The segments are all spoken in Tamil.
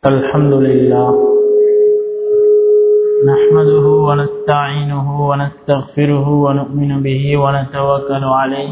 الحمد لله نحمده ونستعينه ونستغفره ونؤمن به ونتوكل عليه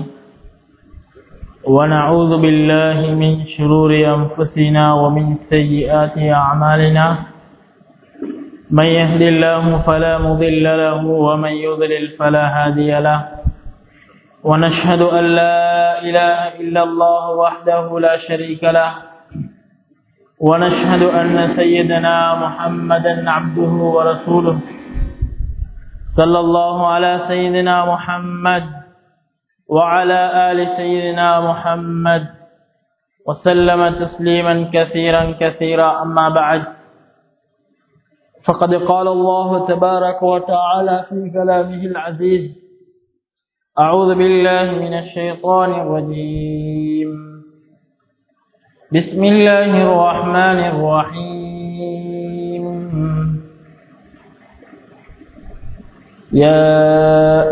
ونعوذ بالله من شرور أنفسنا ومن سيئات أعمالنا من يهد الله فلا مضل له ومن يضلل فلا هادي له ونشهد أن لا إله إلا الله وحده لا شريك له ونشهد أن سيدنا محمدا عبده ورسوله صلى الله على سيدنا محمد وعلى آل سيدنا محمد وسلم تسليما كثيرا كثيرا أما بعد فقد قال الله تبارك وتعالى في كلامه العزيز أعوذ بالله من الشيطان الرجيم بسم الله الرحمن الرحيم يا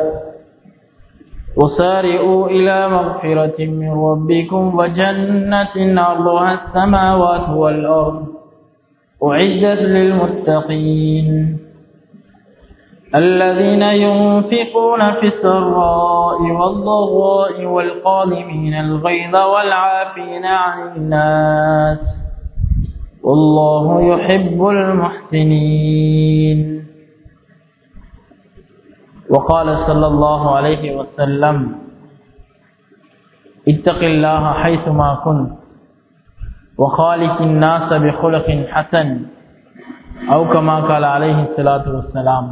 وسارئوا إلى مغفرة من ربكم وجنة عرضها السماوات والأرض أعدت للمتقين الذين ينفقون في السراء والضراء والقادمين الغيظ والعافين عن الناس والله يحب المحسنين وقال صلى الله عليه وسلم اتق الله حيثما كنت وخالق الناس بخلق حسن أو كما قال عليه الصلاة والسلام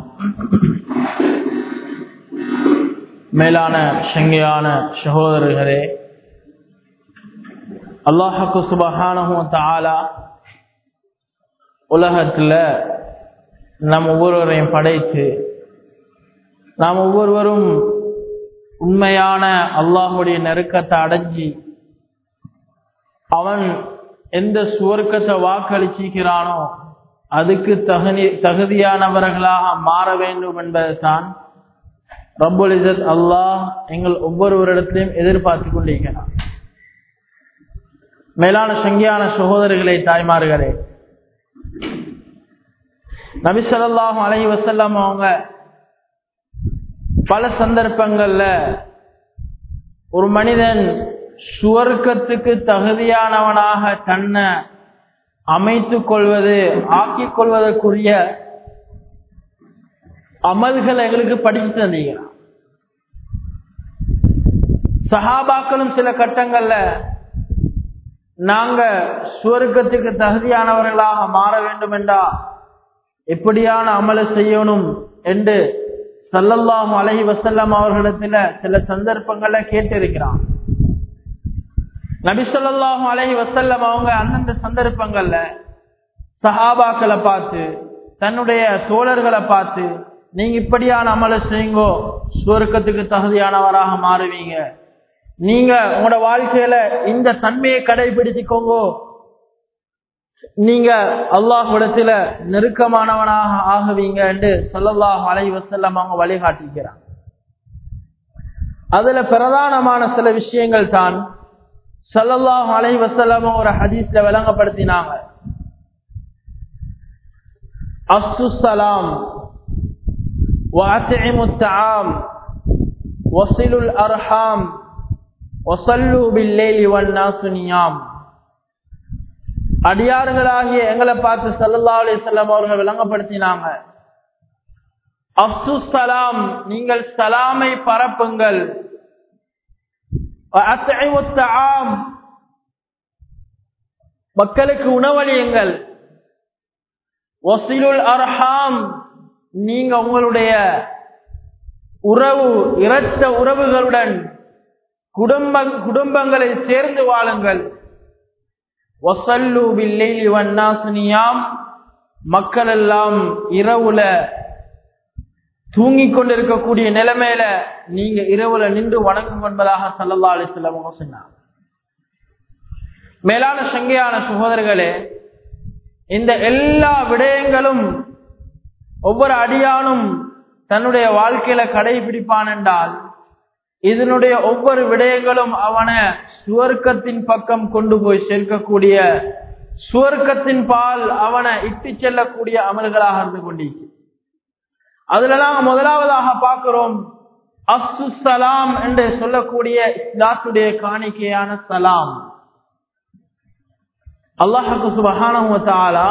மேலான சங்கையான சகோதரர்களே அல்லாஹுக்கு சுபஹானஹும் தாலா உலகத்தில் நம் ஒவ்வொருவரையும் படைத்து நாம் ஒவ்வொருவரும் உண்மையான அல்லாஹுடைய நெருக்கத்தை அடைஞ்சி அவன் எந்த சுவர்க்கத்தை வாக்களிச்சிக்கிறானோ அதுக்கு தகுதி தகுதியானவர்களாக மாற வேண்டும் என்பதைத்தான் ரப்புல் இசத் அல்லாஹ் எங்கள் ஒவ்வொருவரிடத்திலையும் எதிர்பார்த்து கொண்டிருக்கிறான் மேலான சங்கியான சகோதரர்களே தாய்மார்களே நபிசல்லாஹும் அலை வசல்லாம் அவங்க பல சந்தர்ப்பங்கள்ல ஒரு மனிதன் சுவர்க்கத்துக்கு தகுதியானவனாக தன்னை அமைத்துக் கொள்வது ஆக்கிக் கொள்வதற்குரிய அமல்கள் எங்களுக்கு படிச்சு தந்தீங்க சஹாபாக்களும் சில கட்டங்கள்ல நாங்க சுவர்க்கத்துக்கு தகுதியானவர்களாக மாற வேண்டும் என்றா எப்படியான அமல செய்யணும் என்று சல்லல்லாஹு அலஹி வசல்லம் அவர்களிடத்துல சில சந்தர்ப்பங்கள்ல கேட்டிருக்கிறான் நபிசல்லாஹு அலஹி வசல்லம் அவங்க அந்தந்த சந்தர்ப்பங்கள்ல சஹாபாக்களை பார்த்து தன்னுடைய தோழர்களை பார்த்து நீங்க இப்படியான அமல செய்யுங்கோ சுவர்க்கத்துக்கு தகுதியானவராக மாறுவீங்க நீங்க உங்களோட வாழ்க்கையில இந்த தன்மையை கடைபிடிச்சுக்கோங்கோ நீங்க அல்லாஹிடத்துல நெருக்கமானவனாக ஆகுவீங்க என்று சொல்லல்லாஹ் அலை வசல்லம் அவங்க வழிகாட்டிக்கிறாங்க அதுல பிரதானமான சில விஷயங்கள் தான் சல்லல்லாஹ் அலை வசல்லம் ஒரு ஹதீஸ்ல விளங்கப்படுத்தினாங்க அசுசலாம் وأطعموا الطعام وصلوا الأرحام وصلوا بالليل والناس نيام அடியார்களாகிய எங்களை பார்த்து சல்லல்லா அலிசல்லாம் அவர்கள் விளங்கப்படுத்தினாங்க அப்சு சலாம் நீங்கள் சலாமை பரப்புங்கள் மக்களுக்கு உணவளியுங்கள் ஒசிலுல் அர்ஹாம் நீங்க உங்களுடைய உறவு இரத்த உறவுகளுடன் குடும்ப குடும்பங்களை சேர்ந்து வாழுங்கள் மக்கள் எல்லாம் இரவுல தூங்கிக் கொண்டிருக்கக்கூடிய நிலைமையில நீங்க இரவுல நின்று வணங்கும் என்பதாக சல்லல்லா அலிஸ்லாம் சொன்னாங்க மேலான சங்கையான சகோதரர்களே இந்த எல்லா விடயங்களும் ஒவ்வொரு அடியானும் தன்னுடைய வாழ்க்கையில கடைபிடிப்பான் என்றால் இதனுடைய ஒவ்வொரு விடயங்களும் அவனை சுவர்க்கத்தின் பக்கம் கொண்டு போய் சேர்க்கக்கூடிய சுவர்க்கத்தின் பால் அவனை இட்டு செல்லக்கூடிய அமல்களாக இருந்து கொண்டிருக்கு அதுல நாங்க முதலாவதாக பார்க்கிறோம் அப்சு சலாம் என்று சொல்லக்கூடிய இஸ்லாத்துடைய காணிக்கையான சலாம் அல்லாஹுக்கு சுபஹானா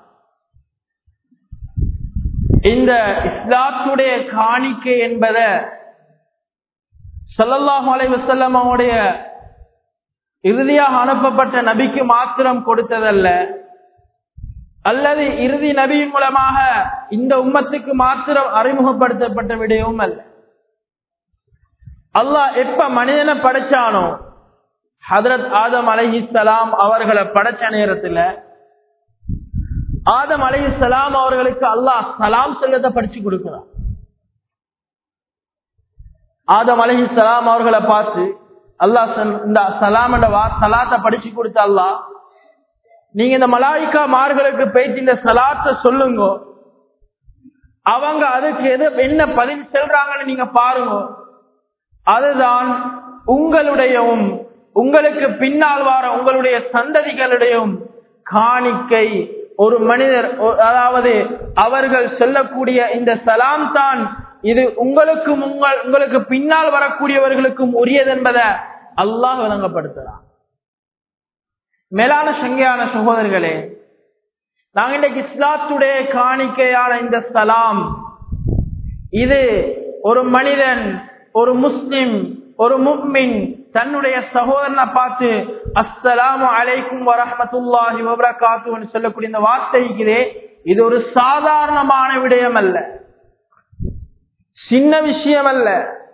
இந்த இஸ்லாத்துடைய காணிக்கை என்பதை சல்லல்லாஹு அலை வசல்லம் அவனுடைய இறுதியாக அனுப்பப்பட்ட நபிக்கு மாத்திரம் கொடுத்ததல்ல அல்லது இறுதி நபி மூலமாக இந்த உம்மத்துக்கு மாத்திரம் அறிமுகப்படுத்தப்பட்ட விடயவும் அல்ல அல்லாஹ் எப்ப மனிதனை படைச்சானோ ஹதரத் ஆதம் அலஹிசலாம் அவர்களை படைச்ச நேரத்துல ஆதம் அலஹிசலாம் அவர்களுக்கு அல்லாஹ் சலாம் செல்லத்தை படிச்சு கொடுக்கிறார் ஆதம் அலஹிசலாம் அவர்களை பார்த்து அல்லாஹ் இந்த சலாம் என்ற சலாத்தை படிச்சு கொடுத்த அல்லாஹ் நீங்க இந்த மலாய்க்கா மார்களுக்கு பேச்சு இந்த சலாத்தை சொல்லுங்க அவங்க அதுக்கு எது என்ன பதில் செல்றாங்கன்னு நீங்க பாருங்க அதுதான் உங்களுடையவும் உங்களுக்கு பின்னால் வார உங்களுடைய சந்ததிகளுடையும் காணிக்கை ஒரு மனிதர் அதாவது அவர்கள் சொல்லக்கூடிய இந்த சலாம் தான் இது உங்களுக்கும் உங்கள் உங்களுக்கு பின்னால் வரக்கூடியவர்களுக்கும் உரியது என்பதை அல்லாஹ் விளங்கப்படுத்துறான் மேலான சங்கையான சகோதரர்களே நாங்க இன்றைக்கு இஸ்லாத்துடைய காணிக்கையான இந்த சலாம் இது ஒரு மனிதன் ஒரு முஸ்லிம் ஒரு முக்மின் தன்னுடைய சகோதரனை பார்த்து அஸ்ஸலாமு அலைக்கும் வரஹமத்துல்லாஹி வபரகாத்துன்னு சொல்லக்கூடிய இந்த வார்த்தைக்குதே இது ஒரு சாதாரணமான விடயம் அல்ல சின்ன விஷயம் அல்ல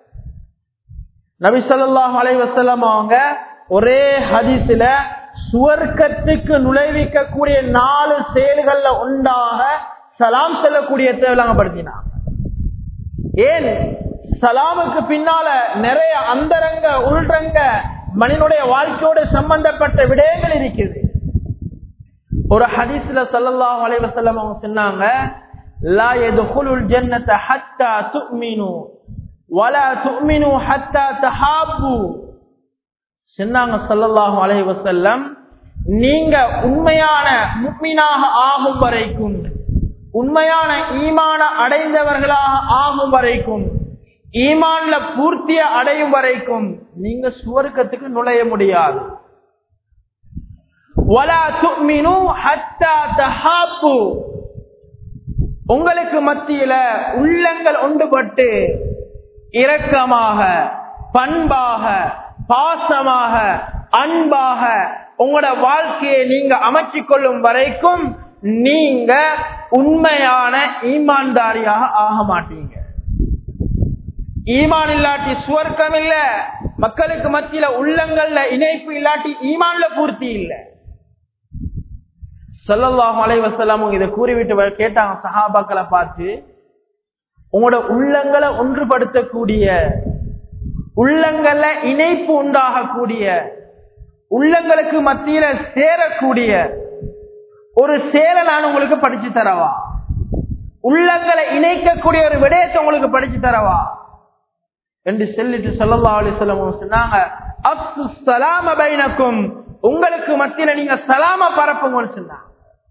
நபி சொல்லாஹ் அலைவசல்லம் அவங்க ஒரே ஹதீஸ்ல சுவர்க்கத்துக்கு நுழைவிக்கக்கூடிய நாலு செயல்கள்ல உண்டாக சலாம் செல்லக்கூடிய தேவலாங்கப்படுத்தினாங்க ஏன் சலாமுக்கு பின்னால நிறைய அந்தரங்க உள்ரங்க மனிதனுடைய வாழ்க்கையோடு சம்பந்தப்பட்ட விடயங்கள் இருக்குது ஒரு ஹதீஸ்ல சல்லல்லாஹு அலைஹி வஸல்லம் அவங்க சொன்னாங்க லா யதுகுலுல் ஜன்னத ஹத்தா துமினு வலா துமினு ஹத்தா தஹாபு சொன்னாங்க சல்லல்லாஹு அலைஹி வஸல்லம் நீங்க உண்மையான முக்மீனாக ஆகும் வரைக்கும் உண்மையான ஈமான அடைந்தவர்களாக ஆகும் வரைக்கும் ஈமான்ல பூர்த்திய அடையும் வரைக்கும் நீங்க சுவர்க்கத்துக்கு நுழைய முடியாது உங்களுக்கு மத்தியில உள்ளங்கள் ஒன்றுபட்டு இரக்கமாக பண்பாக பாசமாக அன்பாக உங்களோட வாழ்க்கையை நீங்க அமைச்சு கொள்ளும் வரைக்கும் நீங்க உண்மையான ஈமான்தாரியாக ஆக மாட்டீங்க ஈமான் இல்லாட்டி சுவர்க்கம் இல்ல மக்களுக்கு மத்தியில உள்ளங்கள்ல இணைப்பு இல்லாட்டி ஈமான்ல பூர்த்தி இல்ல சொல்லல்லாஹ் அலைவசல்லாம் இதை கூறிவிட்டு கேட்டாங்க சஹாபாக்களை பார்த்து உங்களோட உள்ளங்களை ஒன்றுபடுத்தக்கூடிய உள்ளங்கள்ல இணைப்பு உண்டாகக்கூடிய உள்ளங்களுக்கு மத்தியில சேரக்கூடிய ஒரு சேலை நான் உங்களுக்கு படிச்சு தரவா உள்ளங்களை இணைக்கக்கூடிய ஒரு விடயத்தை உங்களுக்கு படிச்சு தரவா என்று சொல்லிட்டு சொல்லல்லா அலிசல்லம் சொன்னாங்க அப்சு சலாம பைனக்கும் உங்களுக்கு மத்தியில நீங்க சலாம பரப்புங்கன்னு சொன்னாங்க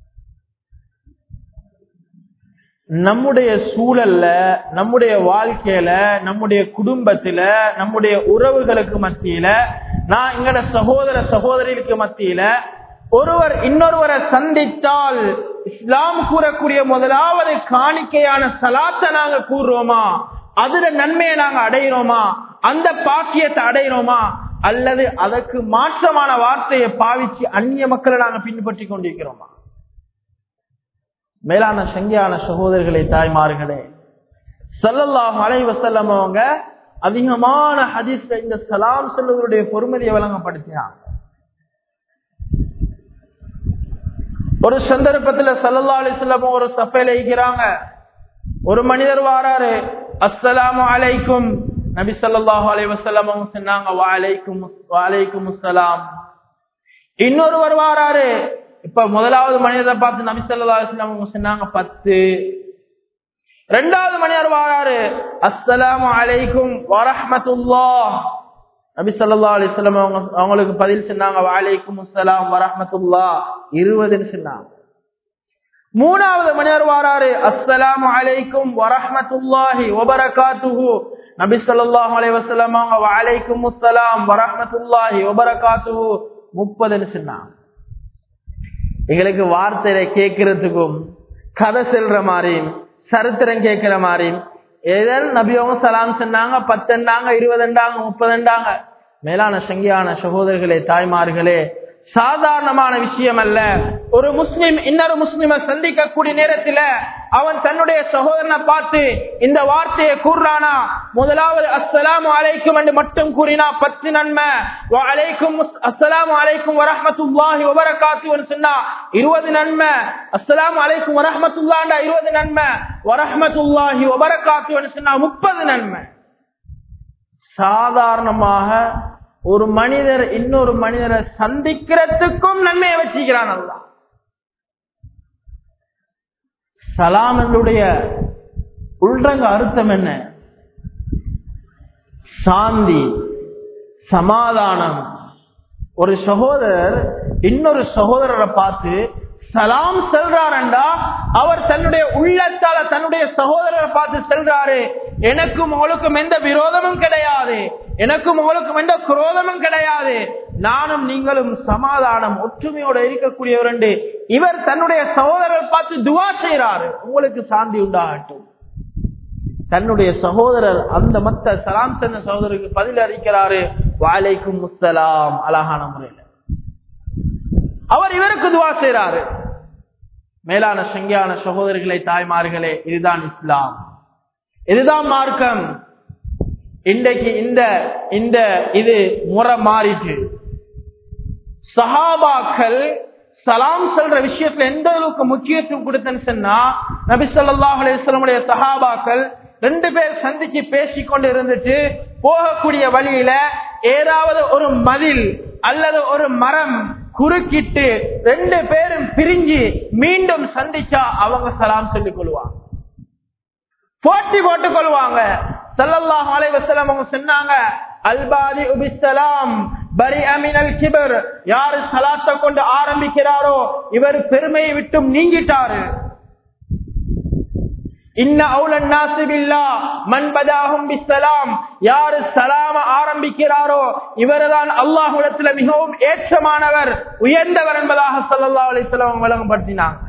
நம்முடைய சூழல்ல நம்முடைய வாழ்க்கையில நம்முடைய குடும்பத்துல நம்முடைய உறவுகளுக்கு மத்தியில நான் எங்கட சகோதர சகோதரிகளுக்கு மத்தியில ஒருவர் இன்னொருவரை சந்தித்தால் இஸ்லாம் கூறக்கூடிய முதலாவது காணிக்கையான சலாத்தை நாங்க கூறுறோமா அதுல நன்மையை நாங்க அடையிறோமா அந்த பாக்கியத்தை அடையிறோமா அல்லது அதற்கு மாற்றமான வார்த்தையை பாவிச்சு அந்நிய மக்களை நாங்க பின்பற்றி கொண்டிருக்கிறோமா மேலான சங்கியான சகோதரர்களை தாய்மார்களே சல்லல்லாஹ் அலை வசல்லம் அவங்க அதிகமான ஹதீஸ்ல இந்த சலாம் செல்வருடைய பொறுமதியை வழங்கப்படுத்தினாங்க ஒரு சந்தர்ப்பத்துல சல்லல்லா அலிஸ்லம் ஒரு சஃபையில இருக்கிறாங்க ஒரு மனிதர் வாராரு அஸ்ஸலாமு அலைக்கும் நபி ஸல்லல்லாஹு அலைஹி வஸல்லம் அவங்க சொன்னாங்க வஅலைக்கும் வஅலைக்கும் அஸ்ஸலாம் இன்னொருவர் வாராரு இப்ப முதலாவது மனிதரை பார்த்து நபி ஸல்லல்லாஹு அலைஹி வஸல்லம் அவங்க சொன்னாங்க 10 ரெண்டாவது மனிதர் வாராரு அஸ்ஸலாமு அலைக்கும் வரஹ்மத்துல்லாஹ் நபி ஸல்லல்லாஹு அலைஹி வஸல்லம் அவங்க அவங்களுக்கு பதில் சொன்னாங்க வலைக்கும் அஸ்ஸலாம் வரஹ்மத்துல்லா இருபதுன்னு சொன்னாங்க மூணாவது மனிதர் வாராரு அஸ்ஸலாமு அலைக்கும் வரஹ்மத்துல்லாஹி வபரகாத்துஹு நபி ஸல்லல்லாஹு அலைஹி வஸல்லம் அவங்க வலைக்கும் அஸ்ஸலாம் வரஹ்மத்துல்லாஹி வபரகாத்துஹு முப்பதுன்னு சொன்னாங்க எங்களுக்கு வார்த்தையில கேட்கறதுக்கும் கதை செல்ற மாதிரியும் சரித்திரம் கேட்கிற மாதிரியும் ஏதல் நபியவங்க சலாம் சொன்னாங்க பத்துண்டாங்க இருபதுண்டாங்க முப்பதுண்டாங்க மேலான சங்கியான சகோதரர்களே தாய்மார்களே சாதாரணமான விஷயம் அல்ல ஒரு முஸ்லிம் இன்னொரு முஸ்லிமை சந்திக்கக்கூடிய நேரத்தில் அவன் தன்னுடைய சகோதரனை பார்த்து இந்த வார்த்தையை கூறுறானா முதலாவது அஸ்ஸலாமு அலைக்கும் என்று மட்டும் கூறினா பத்து நன்மை அலைக்கும் அஸ்ஸலாமு அலைக்கும் வரஹமத்துல்லாஹி வபரகாத்து சொன்னா இருபது நன்மை அஸ்ஸலாமு அலைக்கும் வரஹமத்துல்லாண்டா இருபது நன்மை வரஹமத்துல்லாஹி வபரகாத்து சொன்னா முப்பது நன்மை சாதாரணமாக ஒரு மனிதர் இன்னொரு மனிதரை சந்திக்கிறதுக்கும் நன்மையை வச்சுக்கிறான் அல்லா சலாமனுடைய உள்ரங்க அர்த்தம் என்ன சாந்தி சமாதானம் ஒரு சகோதரர் இன்னொரு சகோதரரை பார்த்து சலாம் செல்றாரண்டா அவர் தன்னுடைய உள்ளத்தால தன்னுடைய சகோதரரை பார்த்து செல்றாரு எனக்கும் உங்களுக்கும் எந்த விரோதமும் கிடையாது எனக்கும் உங்களுக்கும் எந்த குரோதமும் கிடையாது நானும் நீங்களும் சமாதானம் ஒற்றுமையோட இருக்கக்கூடியவர் என்று இவர் தன்னுடைய சகோதரரை பார்த்து துவா செய்யறாரு உங்களுக்கு சாந்தி உண்டாகட்டும் தன்னுடைய சகோதரர் அந்த மத்த சலாம் சென்ன சகோதரருக்கு பதில் அளிக்கிறாரு வாழைக்கும் முஸ்தலாம் அழகான முறையில் அவர் இவருக்கு துவா செய்யறாரு மேலான சங்கியான சகோதரிகளை தாய்மார்களே இதுதான் இஸ்லாம் இதுதான் மார்க்கம் இன்றைக்கு இந்த இந்த இது முறை மாறிட்டு சஹாபாக்கள் சலாம் சொல்ற விஷயத்துல எந்த அளவுக்கு முக்கியத்துவம் கொடுத்தன்னு சொன்னா நபி சொல்லாஹ் அலிஸ்லமுடைய சஹாபாக்கள் ரெண்டு பேர் சந்திச்சு பேசிக்கொண்டு இருந்துட்டு போகக்கூடிய வழியில ஏதாவது ஒரு மதில் அல்லது ஒரு மரம் குறுக்கிட்டு ரெண்டு பேரும் பிரிஞ்சு மீண்டும் சந்திச்சா அவங்க சலாம் சொல்லிக் கொள்வாங்க போட்டி போட்டுக் கொள்வாங்க சல்லல்லாஹு அலைஹி வஸல்லம் அவங்க சொன்னாங்க அல்பாதி உபிஸ்ஸலாம் பரி அமினல் கிபர் யாரு சலாத்தை கொண்டு ஆரம்பிக்கிறாரோ இவர் பெருமையை விட்டும் நீங்கிட்டாரு இன்ன அவுலன் நாசிபில்லா மன் பதாகும் பிஸ்ஸலாம் யாரு சலாம ஆரம்பிக்கிறாரோ இவர்தான் அல்லாஹ்விடத்தில் மிகவும் ஏற்றமானவர் உயர்ந்தவர் என்பதாக ஸல்லல்லாஹு அலைஹி வஸல்லம் விளங்கப்படுத்தினாங்க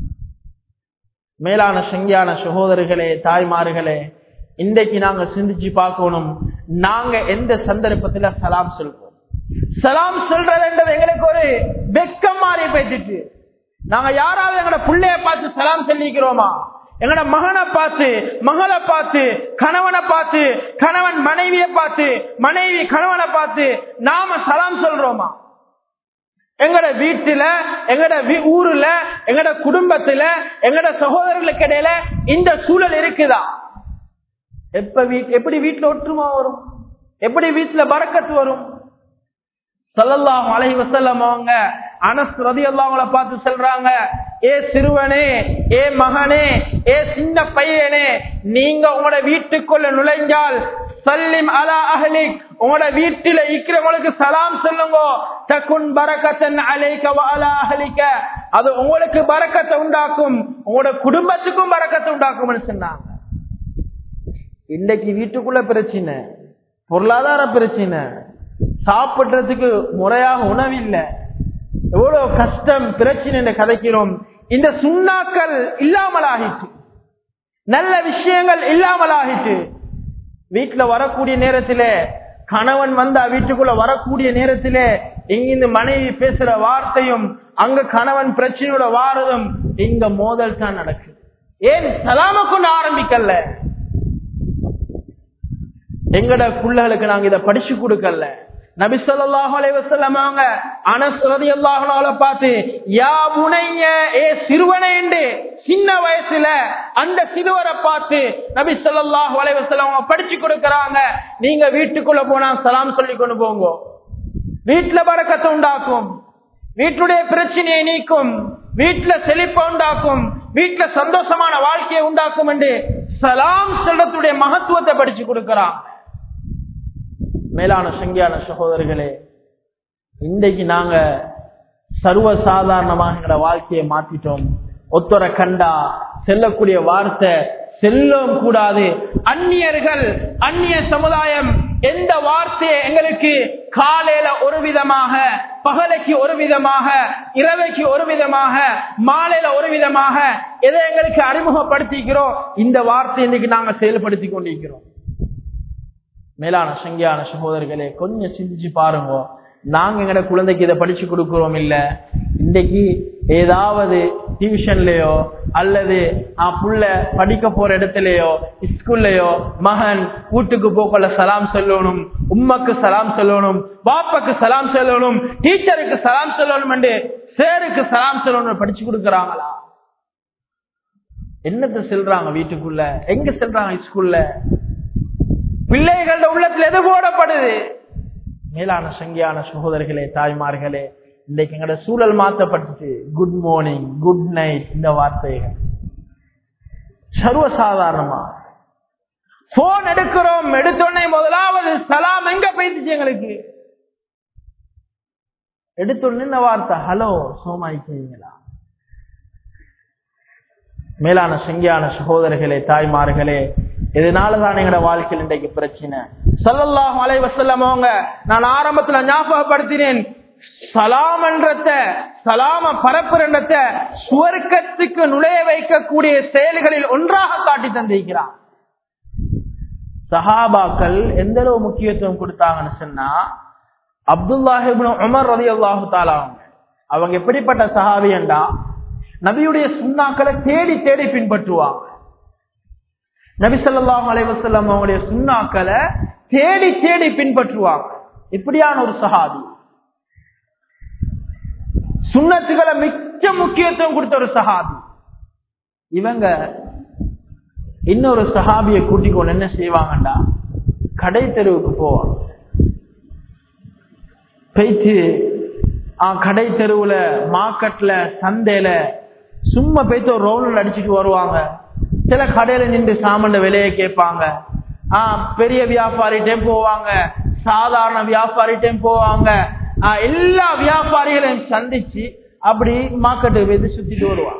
மேலான சங்கியான சகோதரர்களே தாய்மார்களே இன்றைக்கு நாங்க சிந்திச்சு பார்க்கணும் நாங்க எந்த சந்தர்ப்பத்துல சலாம் சொல்றோம் சலாம் சொல்றதுன்றது எங்களுக்கு ஒரு வெக்கம் மாறி போயிட்டு நாங்க யாராவது எங்களோட பிள்ளைய பார்த்து சலாம் சொல்லிக்கிறோமா எங்களோட மகனை பார்த்து மகளை பார்த்து கணவனை பார்த்து கணவன் மனைவியை பார்த்து மனைவி கணவனை பார்த்து நாம சலாம் சொல்றோமா எங்கட வீட்டுல எங்கட ஊர்ல எங்கட குடும்பத்துல எங்கட சகோதரர்களுக்கு இடையில இந்த சூழல் இருக்குதா எப்ப வீட் எப்படி வீட்டுல ஒற்றுமா வரும் எப்படி வீட்டுல பறக்கத்து வரும் சல்லல்லாஹு அலைஹி வஸல்லம் அவங்க அனஸ் ரலியல்லாஹு அன்ஹு பார்த்து சொல்றாங்க ஏ சிறுவனே ஏ மகனே ஏ சின்ன பையனே நீங்க உங்களோட வீட்டுக்குள்ள நுழைஞ்சால் சல்லிம் அலா அஹ்லிக் உங்களோட வீட்டில இருக்கிறவங்களுக்கு சலாம் சொல்லுங்க தக்குன் பரக்கத்தன் அலைக்க அலா அஹ்லிக்க அது உங்களுக்கு பரக்கத்தை உண்டாக்கும் உங்களோட குடும்பத்துக்கும் பரக்கத்தை உண்டாக்கும்னு சொன்னாங்க இன்னைக்கு வீட்டுக்குள்ள பிரச்சனை பொருளாதார பிரச்சனை சாப்பிடுறதுக்கு முறையாக உணவில்லை எவ்வளவு கஷ்டம் பிரச்சனை கதைக்கிறோம் இந்த சுண்ணாக்கள் இல்லாமல் ஆகிட்டு நல்ல விஷயங்கள் இல்லாமல் ஆகிட்டு வீட்டுல வரக்கூடிய நேரத்தில கணவன் வந்தா வீட்டுக்குள்ள வரக்கூடிய நேரத்தில இங்கிருந்து மனைவி பேசுற வார்த்தையும் அங்க கணவன் பிரச்சனையோட வாரதும் இங்க மோதல் தான் நடக்குது ஏன் சலாம கொண்டு ஆரம்பிக்கல எங்கட பிள்ளைகளுக்கு நாங்க இதை படிச்சு கொடுக்கல நபி ஸல்லல்லாஹு அலைஹி வஸல்லம் அவங்க அனஸ் ரலியல்லாஹு அன்ஹு பார்த்து யா புனைய ஏ சிறுவனே என்று சின்ன வயசுல அந்த சிறுவரை பார்த்து நபி ஸல்லல்லாஹு அலைஹி வஸல்லம் அவங்க படிச்சு கொடுக்கறாங்க நீங்க வீட்டுக்குள்ள போனா சலாம் சொல்லி கொண்டு போங்க வீட்டுல பறக்கத்தை உண்டாக்கும் வீட்டுடைய பிரச்சனையை நீக்கும் வீட்டுல செழிப்பை உண்டாக்கும் வீட்டுல சந்தோஷமான வாழ்க்கையை உண்டாக்கும் என்று சலாம் செல்வத்துடைய மகத்துவத்தை படிச்சு கொடுக்கிறான் மேலான சங்கியான சகோதரர்களே இன்றைக்கு நாங்க சர்வ சாதாரணமாக எங்களோட வாழ்க்கையை மாத்திட்டோம் ஒத்தரை கண்டா செல்லக்கூடிய வார்த்தை செல்லவும் கூடாது அந்நியர்கள் அந்நிய சமுதாயம் எந்த வார்த்தையை எங்களுக்கு காலையில ஒரு விதமாக பகலைக்கு ஒரு விதமாக இரவைக்கு ஒரு விதமாக மாலையில ஒரு விதமாக எதை எங்களுக்கு அறிமுகப்படுத்திக்கிறோம் இந்த வார்த்தை இன்னைக்கு நாங்க செயல்படுத்தி கொண்டிருக்கிறோம் மேலான சங்கியான சகோதரர்களே கொஞ்சம் சிந்திச்சு பாருங்க நாங்க எங்கட குழந்தைக்கு இதை படிச்சு கொடுக்கிறோம் இல்ல இன்னைக்கு ஏதாவது டியூஷன்லயோ அல்லது புள்ள படிக்க போற இடத்துலயோ ஸ்கூல்லயோ மகன் வீட்டுக்கு போக்கல சலாம் சொல்லணும் உம்மக்கு சலாம் சொல்லணும் பாப்பாக்கு சலாம் சொல்லணும் டீச்சருக்கு சலாம் சொல்லணும் என்று சேருக்கு சலாம் சொல்லணும் படிச்சு கொடுக்கறாங்களா என்னத்தை செல்றாங்க வீட்டுக்குள்ள எங்க செல்றாங்க ஸ்கூல்ல பிள்ளைகள உள்ளத்துல எது போடப்படுது மேலான சங்கியான சகோதரர்களே தாய்மார்களே இன்றைக்கு எங்கட சூழல் மாற்றப்பட்டுச்சு குட் மார்னிங் குட் நைட் இந்த வார்த்தைகள் சர்வசாதாரணமா போன் எடுக்கிறோம் எடுத்தோடனே முதலாவது சலாம் எங்க போயிடுச்சு எங்களுக்கு எடுத்தோடனே இந்த வார்த்தை ஹலோ சோமாய்க்கிறீங்களா மேலான சங்கியான சகோதரர்களே தாய்மார்களே இதனாலதான் எங்கட வாழ்க்கையில் இன்றைக்கு பிரச்சனை சொல்லலாம் அலை வசல்லம் அவங்க நான் ஆரம்பத்துல ஞாபகப்படுத்தினேன் சலாமன்றத சலாம பரப்புரண்டத்த சுவர்க்கத்துக்கு நுழைய வைக்கக்கூடிய செயல்களில் ஒன்றாக காட்டி தந்திருக்கிறான் சஹாபாக்கள் எந்த அளவு முக்கியத்துவம் கொடுத்தாங்கன்னு சொன்னா அப்துல்லாஹிபின் உமர் ரதி அல்லாஹு தாலாங்க அவங்க எப்படிப்பட்ட சஹாபியண்டா நபியுடைய சுண்ணாக்களை தேடி தேடி பின்பற்றுவாங்க நபி சொல்லாஹ் அலைவசல்லம் அவங்களுடைய சுண்ணாக்களை தேடி தேடி பின்பற்றுவாங்க இப்படியான ஒரு சஹாபி சுண்ணத்துக்களை மிச்ச முக்கியத்துவம் கொடுத்த ஒரு சஹாபி இவங்க இன்னொரு சஹாபியை கூட்டிக்கொண்டு என்ன செய்வாங்கண்டா கடை தெருவுக்கு போவாங்க போயிட்டு கடை தெருவுல மார்க்கெட்ல சந்தையில சும்மா போயிட்டு ஒரு ரவுண்ட் அடிச்சுட்டு வருவாங்க சில கடையில நின்று சாமண்ட விலையை கேட்பாங்க ஆஹ் பெரிய வியாபாரிட்டையும் போவாங்க சாதாரண வியாபாரிட்டையும் போவாங்க எல்லா வியாபாரிகளையும் சந்திச்சு அப்படி மார்க்கெட்டுக்கு போய் சுத்திட்டு வருவாங்க